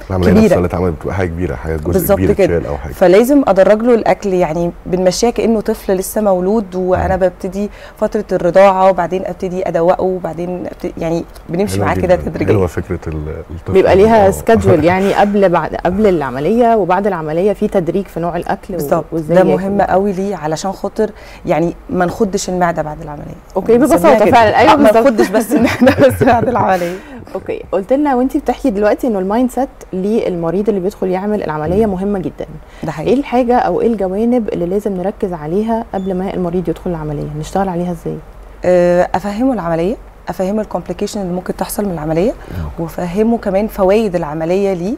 العمليه كبيرة. نفسها اللي اتعملت بتبقى حاجه كبيره حاجه جزء بالظبط كبير كده. اتشال او حاجه فلازم ادرج له الاكل يعني بنمشيها كانه طفل لسه مولود وانا ببتدي فتره الرضاعه وبعدين ابتدي ادوقه وبعدين أبتدي يعني بنمشي حلوة معاه كده جداً. تدريجيا حلوه فكره ال- الطفل بيبقى ليها آه. سكادجول يعني قبل بعد قبل العمليه وبعد العمليه في تدريج في نوع الاكل و- بالظبط وازاي ده ياكل. مهم قوي ليه علشان خاطر يعني ما نخدش المعده بعد العمليه اوكي بنسميها ببساطه كده. فعلا ايوه آه، ما بالظبط. نخدش بس المعده بس بعد العمليه اوكي قلت لنا وانت بتحكي دلوقتي انه المايند سيت للمريض اللي بيدخل يعمل العمليه مهمه جدا ده ايه حقيقي الحاجه او ايه الجوانب اللي لازم نركز عليها قبل ما المريض يدخل العمليه نشتغل عليها ازاي آه، افهمه العمليه افهمه الكومبليكيشن اللي ممكن تحصل من العمليه وافهمه كمان فوائد العمليه ليه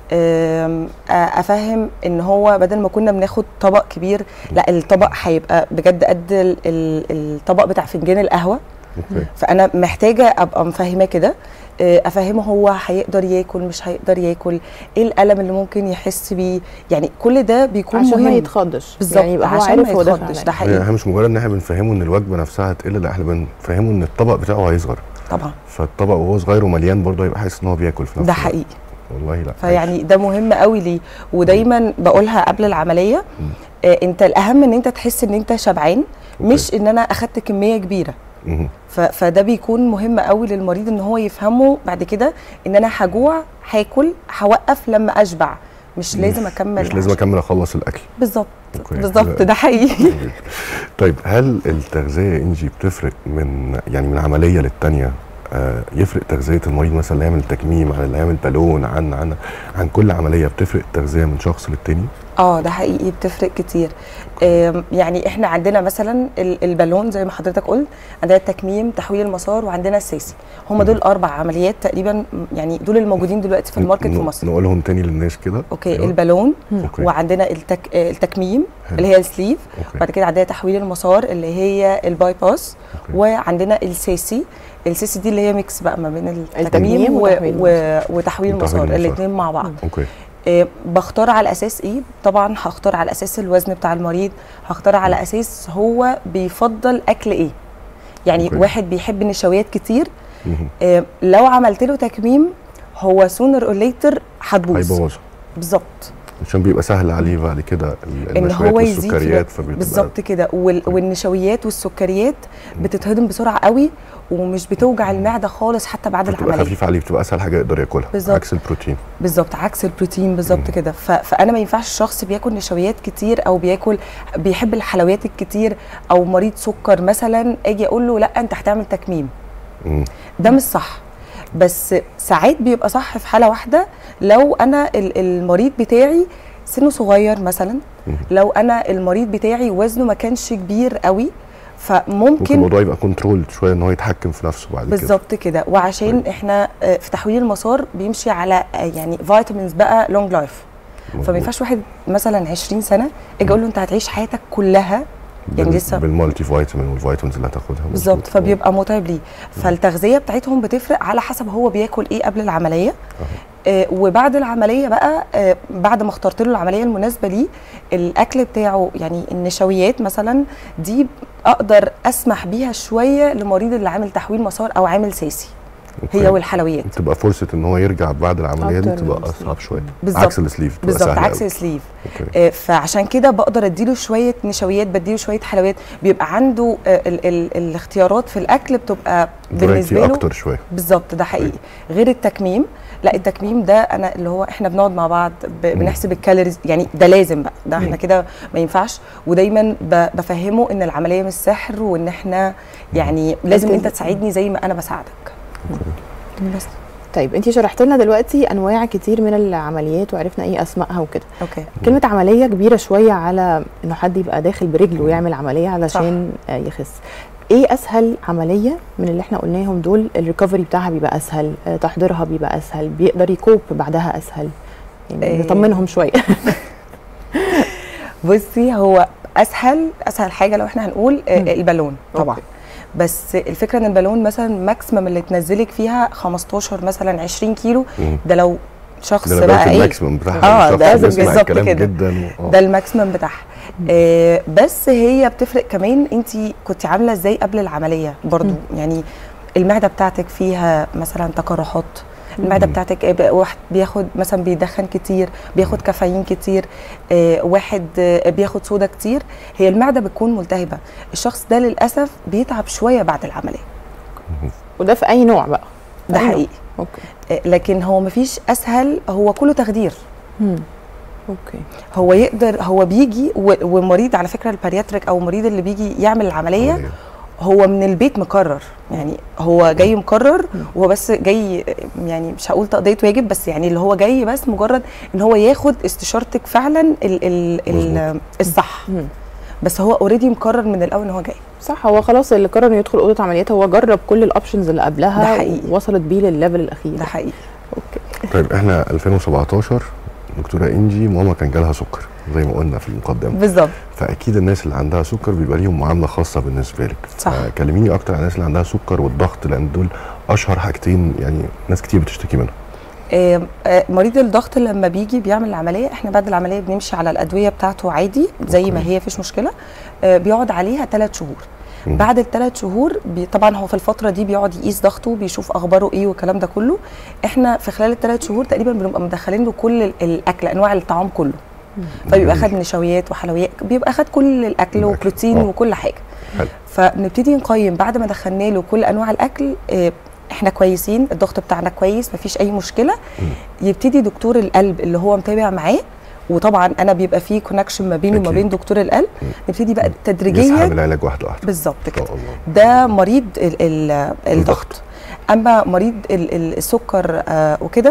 آم، آه، افهم ان هو بدل ما كنا بناخد طبق كبير لا الطبق هيبقى بجد قد ال- ال- الطبق بتاع فنجان القهوه اوكي فانا محتاجه ابقى مفهماه كده آه، افهمه هو هيقدر ياكل مش هيقدر ياكل ايه الالم اللي ممكن يحس بيه يعني كل ده بيكون عشان ما مهم يتخضش بالظبط يعني يبقى هو عشان عارف ما هو داخل يتخضش على ده إيه. حقيقي احنا مش مجرد ان احنا بنفهمه ان الوجبه نفسها هتقل لا احنا بنفهمه ان الطبق بتاعه هيصغر طبعا فالطبق وهو صغير ومليان برضه هيبقى حاسس ان هو بياكل في نفس ده الوقت. حقيقي والله لا فيعني ده مهم قوي ليه ودايما بقولها قبل العمليه آه انت الاهم ان انت تحس ان انت شبعان أوكي. مش ان انا اخدت كميه كبيره مهم. ف- فده بيكون مهم قوي للمريض ان هو يفهمه بعد كده ان انا هجوع هاكل هوقف لما اشبع مش لازم اكمل مش لازم عشان- اكمل اخلص الاكل بالظبط أوكي. بالظبط ده حقيقي طيب هل التغذيه يا انجي بتفرق من يعني من عمليه للتانيه آه يفرق تغذيه المريض مثلا اللي يعمل تكميم عن اللي يعمل بالون عن عن عن كل عمليه بتفرق التغذيه من شخص للتاني اه ده حقيقي بتفرق كتير آم، يعني احنا عندنا مثلا ال- البالون زي ما حضرتك قلت عندنا التكميم تحويل المسار وعندنا الساسي هم دول اربع عمليات تقريبا م- يعني دول الموجودين دلوقتي في الماركت في ن- مصر نقولهم تاني للناس كده اوكي أيوة. البالون أوكي. وعندنا التك... آه، التكميم حلو. اللي هي السليف أوكي. بعد كده عندنا تحويل المسار اللي هي الباي باس أوكي. وعندنا السيسي السيسي دي اللي هي ميكس بقى ما بين التكميم التكميم و... وتحويل و... وتحويل وتحويل المسار المسار. الاثنين مع بعض اوكي آه، بختار على اساس ايه طبعا هختار على اساس الوزن بتاع المريض هختار على اساس هو بيفضل اكل ايه يعني أوكي. أوكي. واحد بيحب نشويات كتير مهم. آه، لو عملت له تكميم هو سونر اور ليتر هتبوظ هيبوظ بالظبط عشان بيبقى سهل عليه بعد كده ال- ان النشويات هو يزيد في والسكريات الوزن. فبتبقى بالظبط كده وال- والنشويات والسكريات بتتهضم بسرعه قوي ومش بتوجع المعده خالص حتى بعد بتبقى العمليه خفيفه عليه بتبقى اسهل حاجه يقدر ياكلها بالظبط. عكس البروتين بالظبط عكس البروتين بالظبط كده ف... فانا ما ينفعش شخص بياكل نشويات كتير او بياكل بيحب الحلويات الكتير او مريض سكر مثلا اجي اقول له لا انت هتعمل تكميم مم. ده مش صح بس ساعات بيبقى صح في حاله واحده لو انا ال- المريض بتاعي سنه صغير مثلا مم. لو انا المريض بتاعي وزنه ما كانش كبير قوي ممكن فممكن الموضوع يبقى كنترول شويه ان هو يتحكم في نفسه بعد كده بالظبط كده وعشان احنا آه، في تحويل المسار بيمشي على آه، يعني فيتامينز بقى لونج لايف فما مظبوط. ينفعش واحد مثلا 20 سنه اجي اقول له انت هتعيش حياتك كلها يعني بال- لسه بالمالتي فيتامين والفيتامينز اللي هتاخدها بالظبط مظبوط. فبيبقى متعب ليه فالتغذيه بتاعتهم بتفرق على حسب هو بياكل ايه قبل العمليه آه وبعد العمليه بقى آه بعد ما اخترت له العمليه المناسبه ليه الاكل بتاعه يعني النشويات مثلا دي اقدر اسمح بيها شويه لمريض اللي عامل تحويل مسار او عامل ساسي أوكي. هي والحلويات بتبقى فرصه ان هو يرجع بعد العمليه دي أكتر بتبقى من السليف. اصعب شويه بالظبط. عكس السليف بتبقى بالظبط سهلة عكس أوي. السليف اوكي آه، فعشان كده بقدر اديله شويه نشويات بديله شويه حلويات بيبقى عنده آه، ال ال الاختيارات في الاكل بتبقى بالنسبه فرايتي له اكتر شويه بالظبط ده حقيقي غير التكميم لا التكميم ده انا اللي هو احنا بنقعد مع بعض ب- بنحسب الكالوريز يعني ده لازم بقى ده احنا كده ما ينفعش ودايما ب- بفهمه ان العمليه مش سحر وان احنا يعني لازم انت تساعدني زي ما انا بساعدك بس طيب انت شرحت لنا دلوقتي انواع كتير من العمليات وعرفنا ايه اسمائها وكده اوكي كلمه عمليه كبيره شويه على انه حد يبقى داخل برجله ويعمل عمليه علشان آه، يخس ايه اسهل عمليه من اللي احنا قلناهم دول الريكفري بتاعها بيبقى اسهل آه، تحضيرها بيبقى اسهل بيقدر يكوب بعدها اسهل يعني إيه. نطمنهم شويه بصي هو اسهل اسهل حاجه لو احنا هنقول آه، مم. البالون طبعا أوكي. بس الفكره ان البالون مثلا ماكسيمم اللي تنزلك فيها 15 مثلا 20 كيلو مم. ده لو شخص ده انا بقى بقى ايه الماكسيمم بتاعها آه، الشخص ده اللي بيسمع بالظبط الكلام كده. جدا و- آه. ده الماكسيمم بتاعها آه بس هي بتفرق كمان انت كنت عامله ازاي قبل العمليه برضو يعني المعده بتاعتك فيها مثلا تقرحات المعده بتاعتك إيه بقى واحد بياخد مثلا بيدخن كتير بياخد كافيين كتير آه، واحد آه، بياخد صودا كتير هي المعده بتكون ملتهبه الشخص ده للاسف بيتعب شويه بعد العمليه وده في اي نوع بقى ده أي نوع. حقيقي اوكي آه، لكن هو مفيش اسهل هو كله تخدير مم. اوكي هو يقدر هو بيجي و- ومريض على فكره البارياتريك او المريض اللي بيجي يعمل العمليه عملية. هو من البيت مقرر يعني هو جاي مقرر وهو بس جاي يعني مش هقول تقضيه واجب بس يعني اللي هو جاي بس مجرد ان هو ياخد استشارتك فعلا ال ال ال مظبوط. الصح مم. بس هو اوريدي مقرر من الاول ان هو جاي صح هو خلاص اللي قرر انه يدخل اوضه عمليات هو جرب كل الاوبشنز اللي قبلها ده حقيقي. ووصلت بيه للليفل الاخير ده حقيقي اوكي طيب احنا 2017 دكتوره انجي ماما كان جالها سكر زي ما قلنا في المقدمه بالظبط فاكيد الناس اللي عندها سكر بيبقى ليهم معامله خاصه بالنسبه لك صح. كلميني اكتر عن الناس اللي عندها سكر والضغط لان دول اشهر حاجتين يعني ناس كتير بتشتكي منهم آه، آه، مريض الضغط لما بيجي بيعمل العمليه احنا بعد العمليه بنمشي على الادويه بتاعته عادي زي ما أوكي. هي فيش مشكله آه، بيقعد عليها ثلاث شهور مم. بعد الثلاث شهور بي طبعا هو في الفتره دي بيقعد يقيس ضغطه بيشوف اخباره ايه والكلام ده كله احنا في خلال الثلاث شهور تقريبا بنبقى مدخلين له كل ال- الاكل انواع الطعام كله فبيبقى جميل. خد نشويات وحلويات بيبقى خد كل الاكل الأكل. وبروتين آه. وكل حاجه حلو. فنبتدي نقيم بعد ما دخلنا له كل انواع الاكل آه، احنا كويسين الضغط بتاعنا كويس مفيش اي مشكله يبتدي دكتور القلب اللي هو متابع معاه وطبعا انا بيبقى في كونكشن ما بيني وما أكيد. بين دكتور القلب نبتدي بقى يسحب تدريجيا العلاج واحده واحده بالظبط ان كده شاء الله ده مريض ال ال الضغط اما مريض ال ال السكر آه وكده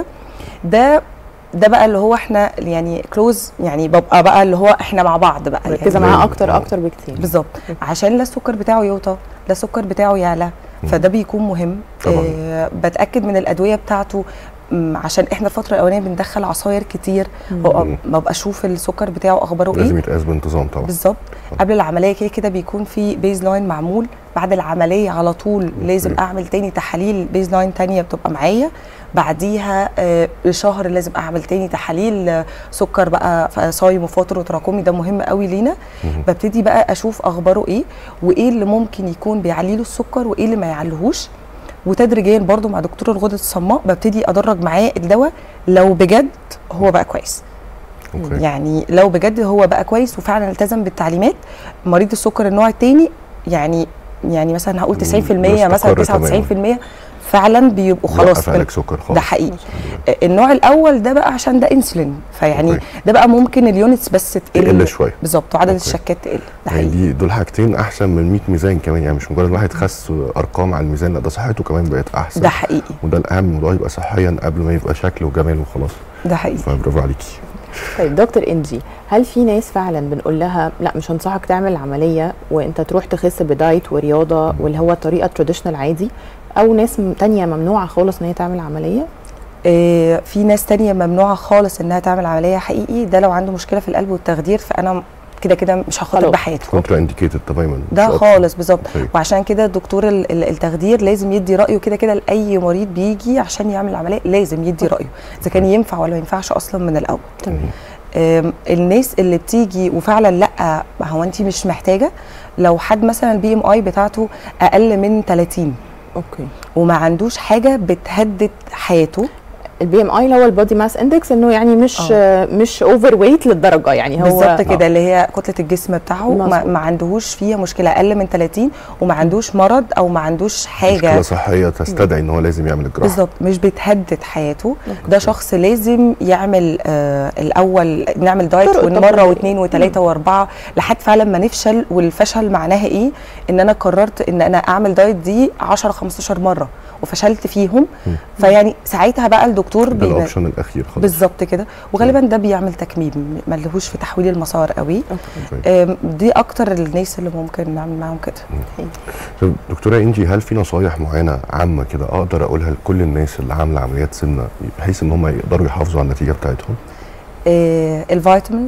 ده ده بقى اللي هو احنا يعني كلوز يعني ببقى بقى اللي هو احنا مع بعض بقى مركزه يعني معاه آه. اكتر اكتر بكتير بالظبط عشان لا السكر بتاعه يوطى لا السكر بتاعه يعلى فده بيكون مهم طبعاً. آه بتاكد من الادويه بتاعته مم، عشان احنا الفتره الاولانيه بندخل عصاير كتير هو مم. ببقى اشوف السكر بتاعه اخباره ايه لازم يتقاس بانتظام طبعا بالظبط قبل العمليه كده كده بيكون في بيز لاين معمول بعد العمليه على طول لازم أوكي. اعمل تاني تحاليل بيز لاين تانية بتبقى معايا بعديها آه، شهر لازم اعمل تاني تحاليل آه، سكر بقى ف- صايم وفاطر وتراكمي ده مهم قوي لينا مهم. ببتدي بقى اشوف اخباره ايه وايه اللي ممكن يكون بيعلي له السكر وايه اللي ما يعليهوش وتدريجيا برضو مع دكتور الغدد الصماء ببتدي ادرج معاه الدواء لو بجد هو بقى كويس اوكي يعني لو بجد هو بقى كويس وفعلا التزم بالتعليمات مريض السكر النوع الثاني يعني يعني مثلا هقول 90% مثلا مستقر 99% فعلا بيبقوا خلاص وقف علاج سكر خالص ده حقيقي النوع الاول ده بقى عشان ده انسولين فيعني أوكي. ده بقى ممكن اليونتس بس تقل تقل شويه بالظبط وعدد أوكي. الشكات تقل ده يعني حقيقي دي دول حاجتين احسن من 100 ميزان كمان يعني مش مجرد واحد خس ارقام على الميزان لا ده صحته كمان بقت احسن ده حقيقي وده الاهم الموضوع يبقى صحيا قبل ما يبقى شكل وجمال وخلاص ده حقيقي فبرافو عليكي طيب دكتور انجي هل في ناس فعلا بنقول لها لا مش هنصحك تعمل العمليه وانت تروح تخس بدايت ورياضه واللي هو الطريقه التراديشنال عادي او ناس م- تانية ممنوعه خالص ان هي تعمل عمليه آه، في ناس تانية ممنوعة خالص انها تعمل عملية حقيقي ده لو عنده مشكلة في القلب والتخدير فانا كده كده مش هخاطر خلاص. بحياته كونترا انديكيتد تماما ده مش أكتر. خالص بالظبط أوكي. وعشان كده دكتور ال- ال- التخدير لازم يدي رايه كده كده لاي مريض بيجي عشان يعمل العمليه لازم يدي رايه اذا كان ينفع ولا ما ينفعش اصلا من الاول تمام آم، الناس اللي بتيجي وفعلا لا ما هو انت مش محتاجه لو حد مثلا البي ام اي بتاعته اقل من 30 اوكي وما عندوش حاجه بتهدد حياته البي ام اي اللي هو البودي ماس اندكس انه يعني مش آه. آه. مش اوفر ويت للدرجه يعني هو بالظبط كده اللي هي كتله الجسم بتاعه ما, مظبوط. ما عندهوش فيها مشكله اقل من 30 وما عندوش مرض او ما عندوش حاجه مشكله صحيه تستدعي ان هو لازم يعمل الجراحه بالظبط مش بتهدد حياته ده شخص لازم يعمل آه الاول نعمل دايت طرق ومره طبيعية. واثنين وثلاثه واربعه لحد فعلا ما نفشل والفشل معناها ايه ان انا قررت ان انا اعمل دايت دي 10 15 مره وفشلت فيهم فيعني ساعتها بقى الدكتور ده بين- الاوبشن الاخير خلاص بالظبط كده وغالبا ده بيعمل تكميم ملهوش في تحويل المسار قوي أوكي. آم، دي اكتر الناس اللي ممكن نعمل معاهم كده طب دكتوره انجي هل في نصايح معينه عامه كده اقدر اقولها لكل الناس اللي عامله عمليات سمنه بحيث ان هم يقدروا يحافظوا على النتيجه بتاعتهم آه، الفيتامينز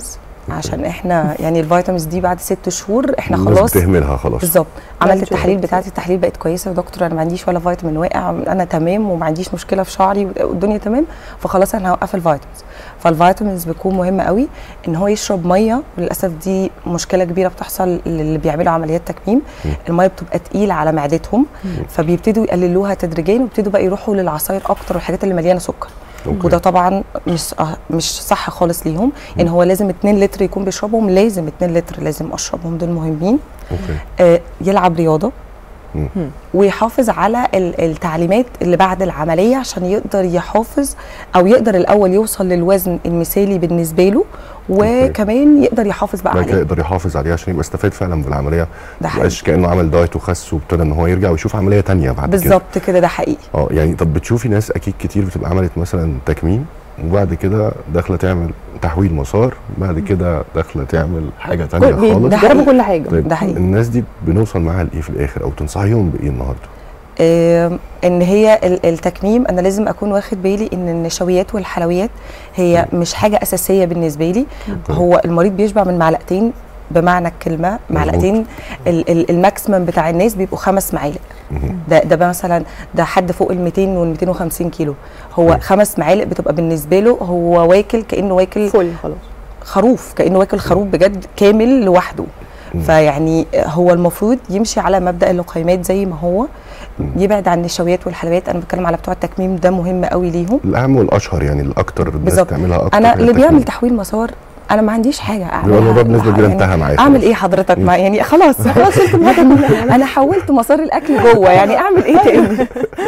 عشان احنا يعني الفيتامينز دي بعد ست شهور احنا الناس خلاص بتهملها خلاص بالظبط عملت نشوف التحاليل كده. بتاعتي التحاليل بقت كويسه يا دكتور انا ما عنديش ولا فيتامين واقع انا تمام وما عنديش مشكله في شعري والدنيا تمام فخلاص انا هوقف الفيتامينز فالفيتامينز بيكون مهمه قوي ان هو يشرب ميه وللاسف دي مشكله كبيره بتحصل للي بيعملوا عمليات تكميم الميه بتبقى تقيله على معدتهم فبيبتدوا يقللوها تدريجيا ويبتدوا بقى يروحوا للعصاير اكتر والحاجات اللي مليانه سكر أوكي. وده طبعا مش آه، مش صح خالص ليهم يعني هو لازم 2 لتر يكون بيشربهم لازم 2 لتر لازم اشربهم دول مهمين اوكي آه، يلعب رياضه مم. ويحافظ على ال- التعليمات اللي بعد العمليه عشان يقدر يحافظ او يقدر الاول يوصل للوزن المثالي بالنسبه له وكمان يقدر يحافظ بقى بعد كده عليه يقدر يحافظ عليه عشان يبقى استفاد فعلا بالعمليه ده ما حقيقي يبقاش كانه عمل دايت وخس وابتدى ان هو يرجع ويشوف عمليه تانية بعد كده بالظبط كده ده حقيقي اه يعني طب بتشوفي ناس اكيد كتير بتبقى عملت مثلا تكميم وبعد كده داخله تعمل تحويل مسار بعد كده داخله تعمل حاجه تانية كل- بي- خالص ده بيجربوا حقيقي. كل حاجه طيب ده حقيقي. الناس دي بنوصل معاها لايه في الاخر او تنصحيهم بايه النهارده؟ آم، ان هي ال- التكميم انا لازم اكون واخد بالي ان النشويات والحلويات هي مش حاجه اساسيه بالنسبه لي هو المريض بيشبع من معلقتين بمعنى الكلمه معلقتين ال- ال- الماكسيمم بتاع الناس بيبقوا خمس معالق مهم. ده ده مثلا ده حد فوق ال 200 وال 250 كيلو هو خمس معالق بتبقى بالنسبه له هو واكل كانه واكل فل خلاص خروف كانه واكل خروف بجد كامل لوحده فيعني هو المفروض يمشي على مبدا اللقيمات زي ما هو يبعد عن النشويات والحلويات انا بتكلم على بتوع التكميم ده مهم قوي ليهم الاهم والاشهر يعني الاكتر الناس بالظبط. تعملها اكتر انا هي اللي التكميم. بيعمل تحويل مسار انا ما عنديش حاجه بيبقى اعملها الموضوع بنسبه كبيره يعني انتهى معاك اعمل خلاص. ايه حضرتك ما يعني خلاص خلاص شلت انا حولت مسار الاكل جوه يعني اعمل ايه تاني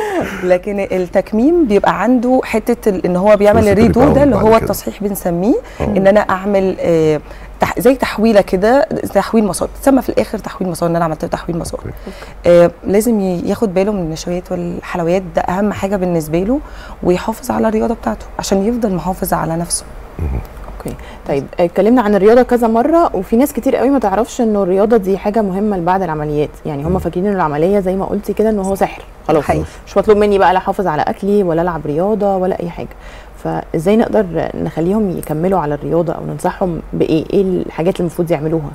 لكن التكميم بيبقى عنده حته ال- ان هو بيعمل فرصة الريدو الريباوند ده اللي بعد هو كده. التصحيح بنسميه آه. ان انا اعمل آه، تح- زي تحويله كده تحويل مسار تسمى في الاخر تحويل مسار ان انا عملت تحويل مسار أوكي. آه لازم ي- ياخد باله من النشويات والحلويات ده اهم حاجه بالنسبه له ويحافظ على الرياضه بتاعته عشان يفضل محافظ على نفسه اوكي طيب اتكلمنا عن الرياضه كذا مره وفي ناس كتير قوي ما تعرفش انه الرياضه دي حاجه مهمه لبعد العمليات يعني هم فاكرين ان العمليه زي ما قلتي كده ان هو سحر خلاص حقيقي. مش مطلوب مني بقى لا احافظ على اكلي ولا العب رياضه ولا اي حاجه فازاي نقدر نخليهم يكملوا على الرياضه او ننصحهم بايه ايه الحاجات اللي المفروض يعملوها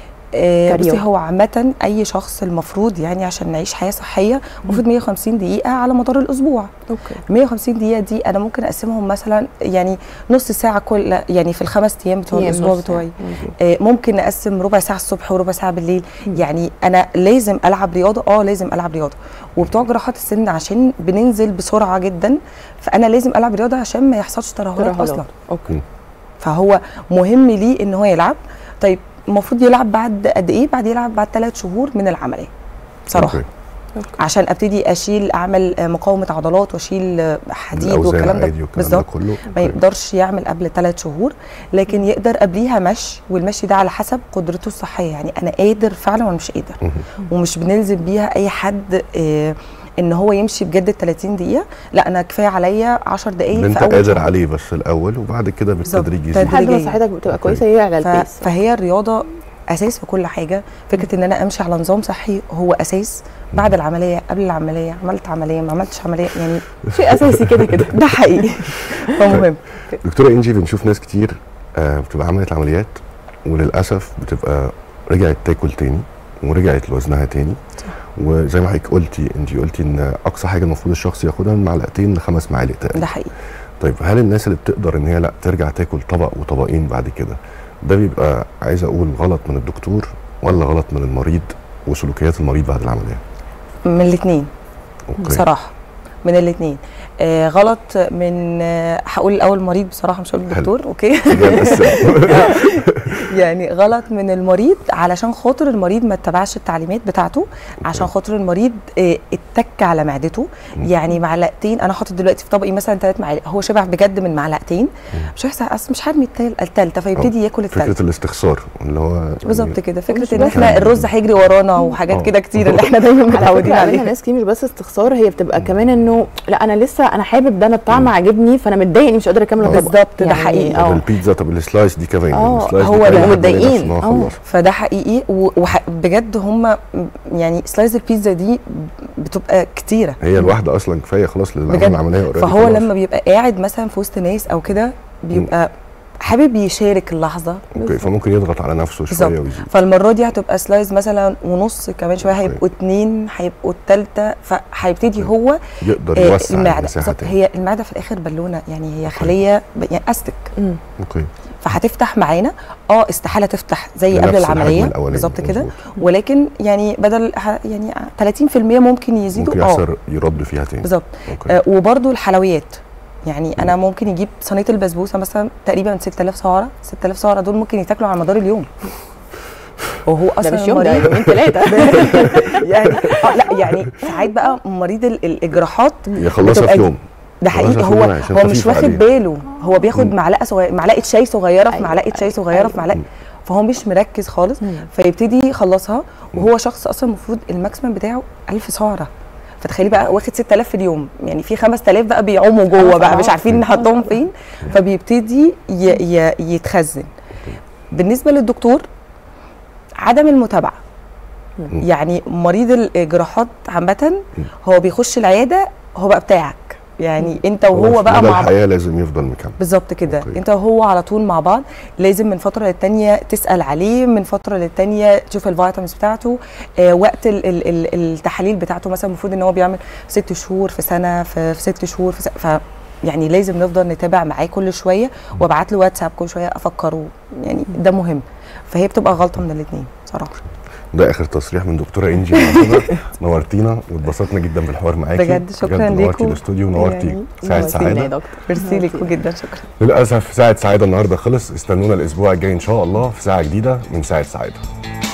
آه، كاريو. بصي هو عامة أي شخص المفروض يعني عشان نعيش حياة صحية المفروض 150 دقيقة على مدار الأسبوع اوكي 150 دقيقة دي أنا ممكن أقسمهم مثلا يعني نص ساعة كل يعني في الخمس أيام بتوع الأسبوع بتوعي آه، ممكن نقسم ربع ساعة الصبح وربع ساعة بالليل يعني أنا لازم ألعب رياضة أه لازم ألعب رياضة وبتوع جراحات السن عشان بننزل بسرعة جدا فأنا لازم ألعب رياضة عشان ما يحصلش ترهلات أصلا اوكي فهو مهم ليه ان هو يلعب طيب المفروض يلعب بعد قد ايه بعد يلعب بعد ثلاث شهور من العمليه بصراحه أوكي. عشان ابتدي اشيل اعمل آه، مقاومه عضلات واشيل آه، حديد الأوزان والكلام ده عادي والكلام ده بالظبط كله ما أوكي. يقدرش يعمل قبل ثلاث شهور لكن يقدر قبليها مشي والمشي ده على حسب قدرته الصحيه يعني انا قادر فعلا ولا مش قادر مهم. ومش بنلزم بيها اي حد آه، ان هو يمشي بجد ال 30 دقيقه لا انا كفايه عليا 10 دقائق اللي انت في اول قادر شهر. عليه بس الاول وبعد كده بالظبط. بالتدريج يزيد تدريج. لحد ما تدريجياً. صحتك بتبقى أوكي. كويسه يعلى ف... البيس فهي الرياضه اساس في كل حاجه فكره ان انا امشي على نظام صحي هو اساس بعد العمليه قبل العمليه عملت عمليه ما عملتش عمليه يعني شيء اساسي كده كده ده حقيقي فمهم دكتوره انجي بنشوف ناس كتير آه، بتبقى عملت عمليات وللاسف بتبقى رجعت تاكل تاني ورجعت لوزنها تاني وزي ما حضرتك قلتي انت قلتي ان اقصى حاجه المفروض الشخص ياخدها من معلقتين لخمس معالق تقريبا ده حقيقي طيب هل الناس اللي بتقدر ان هي لا ترجع تاكل طبق وطبقين بعد كده ده بيبقى عايز اقول غلط من الدكتور ولا غلط من المريض وسلوكيات المريض بعد العمليه من الاثنين اوكي بصراحه من الاثنين آه غلط من آه هقول الاول مريض بصراحه مش هقول حلو. الدكتور اوكي ده نقسم. يعني غلط من المريض علشان خاطر المريض ما اتبعش التعليمات بتاعته عشان خاطر المريض آه، اتك على معدته يعني معلقتين انا حاطط دلوقتي في طبقي مثلا ثلاث معالق هو شبع بجد من معلقتين مش هيحصل اصل مش هرمي التال- التالتة فيبتدي ياكل التالتة فكره الاستخسار اللي هو يعني بالظبط كده مش فكره ان بس احنا يعني- الرز هيجري ورانا وحاجات آه. كده كتير اللي احنا دايما على متعودين فكره قابلنا عليها ناس كتير مش بس استخسار هي بتبقى كمان انه لا انا لسه انا حابب ده انا الطعم عاجبني فانا متضايق اني مش قادره اكمل الطبق بالظبط، ده يعني حقيقي. طب اه البيتزا طب السلايس دي كمان آه، السلايس دي هو كمان ده، لحد ما متضايقين. نفسنا آه. خلاص. فده حقيقي وبجد هم يعني سلايز البيتزا دي بتبقى كتيره هي الواحده اصلا كفايه خلاص اللي بجد. عمل عمليه already فهو خلاص. لما بيبقى قاعد مثلا في وسط ناس او كده بيبقى حابب يشارك اللحظه اوكي فممكن يضغط على نفسه شويه بالظبط ويزيد فالمره دي هتبقى سلايز مثلا ونص كمان شويه أوكي. هيبقوا اتنين هيبقوا التالتة فهيبتدي هو يقدر آه، يوسع المعده المساحه بالظبط تاني هي المعده في الاخر بالونه يعني هي خليه ب- يعني استك مم. اوكي فهتفتح معانا اه استحاله تفتح زي لنفس قبل الحجم العمليه الأولاني. بالظبط كده مظبوط. ولكن يعني بدل ه- يعني 30% ممكن يزيدوا ممكن اه يحصل يرد فيها تاني بالظبط اوكي آه وبرده الحلويات يعني انا ممكن يجيب صينيه البسبوسه مثلا تقريبا 6000 سعره 6000 سعره دول ممكن يتاكلوا على مدار اليوم وهو ده اصلا مش يوم ده مريض يومين ثلاثه يعني اه لا يعني ساعات بقى مريض ال- الاجراحات يخلصها بتبقى في يوم ده حقيقي خلاص هو ياخدوها عشان هو مش خفيفة واخد عليه. باله هو بياخد مم. معلقه صغيره معلقه شاي صغيره في أيوة، معلقه شاي صغيره في أيوة. معلقه فهو مش مركز خالص مم. فيبتدي يخلصها وهو شخص اصلا المفروض الماكسيمم بتاعه 1000 سعره فتخيلي بقى واخد 6000 في اليوم يعني في 5000 بقى بيعوموا جوه خلاص بقى أهو. مش عارفين نحطهم فين فبيبتدي ي ي يتخزن بالنسبه للدكتور عدم المتابعه مم. يعني مريض الجراحات عامه هو بيخش العياده هو بقى بتاعك يعني انت وهو بقى مدى مع بعض الحياه لازم يفضل مكمل بالظبط كده أوكي. انت وهو على طول مع بعض لازم من فتره للتانيه تسال عليه من فتره للتانيه تشوف الفيتامينز بتاعته آه وقت ال ال ال التحاليل بتاعته مثلا المفروض ان هو بيعمل ست شهور في سنه في, في ست شهور في سنة ف يعني لازم نفضل نتابع معاه كل شويه وابعت له واتساب كل شويه افكره يعني ده مهم فهي بتبقى غلطه من الاثنين صراحه ده اخر تصريح من دكتوره انجي النهارده. نورتينا واتبسطنا جدا بالحوار معاكي بجد شكراً نورتي ليكم. الاستوديو ونورتي يعني ساعه نورتينا يا سعاده دكتور ميرسي لكم جدا شكرا للاسف ساعه سعاده النهارده خلص استنونا الاسبوع الجاي ان شاء الله في ساعه جديده من ساعه سعاده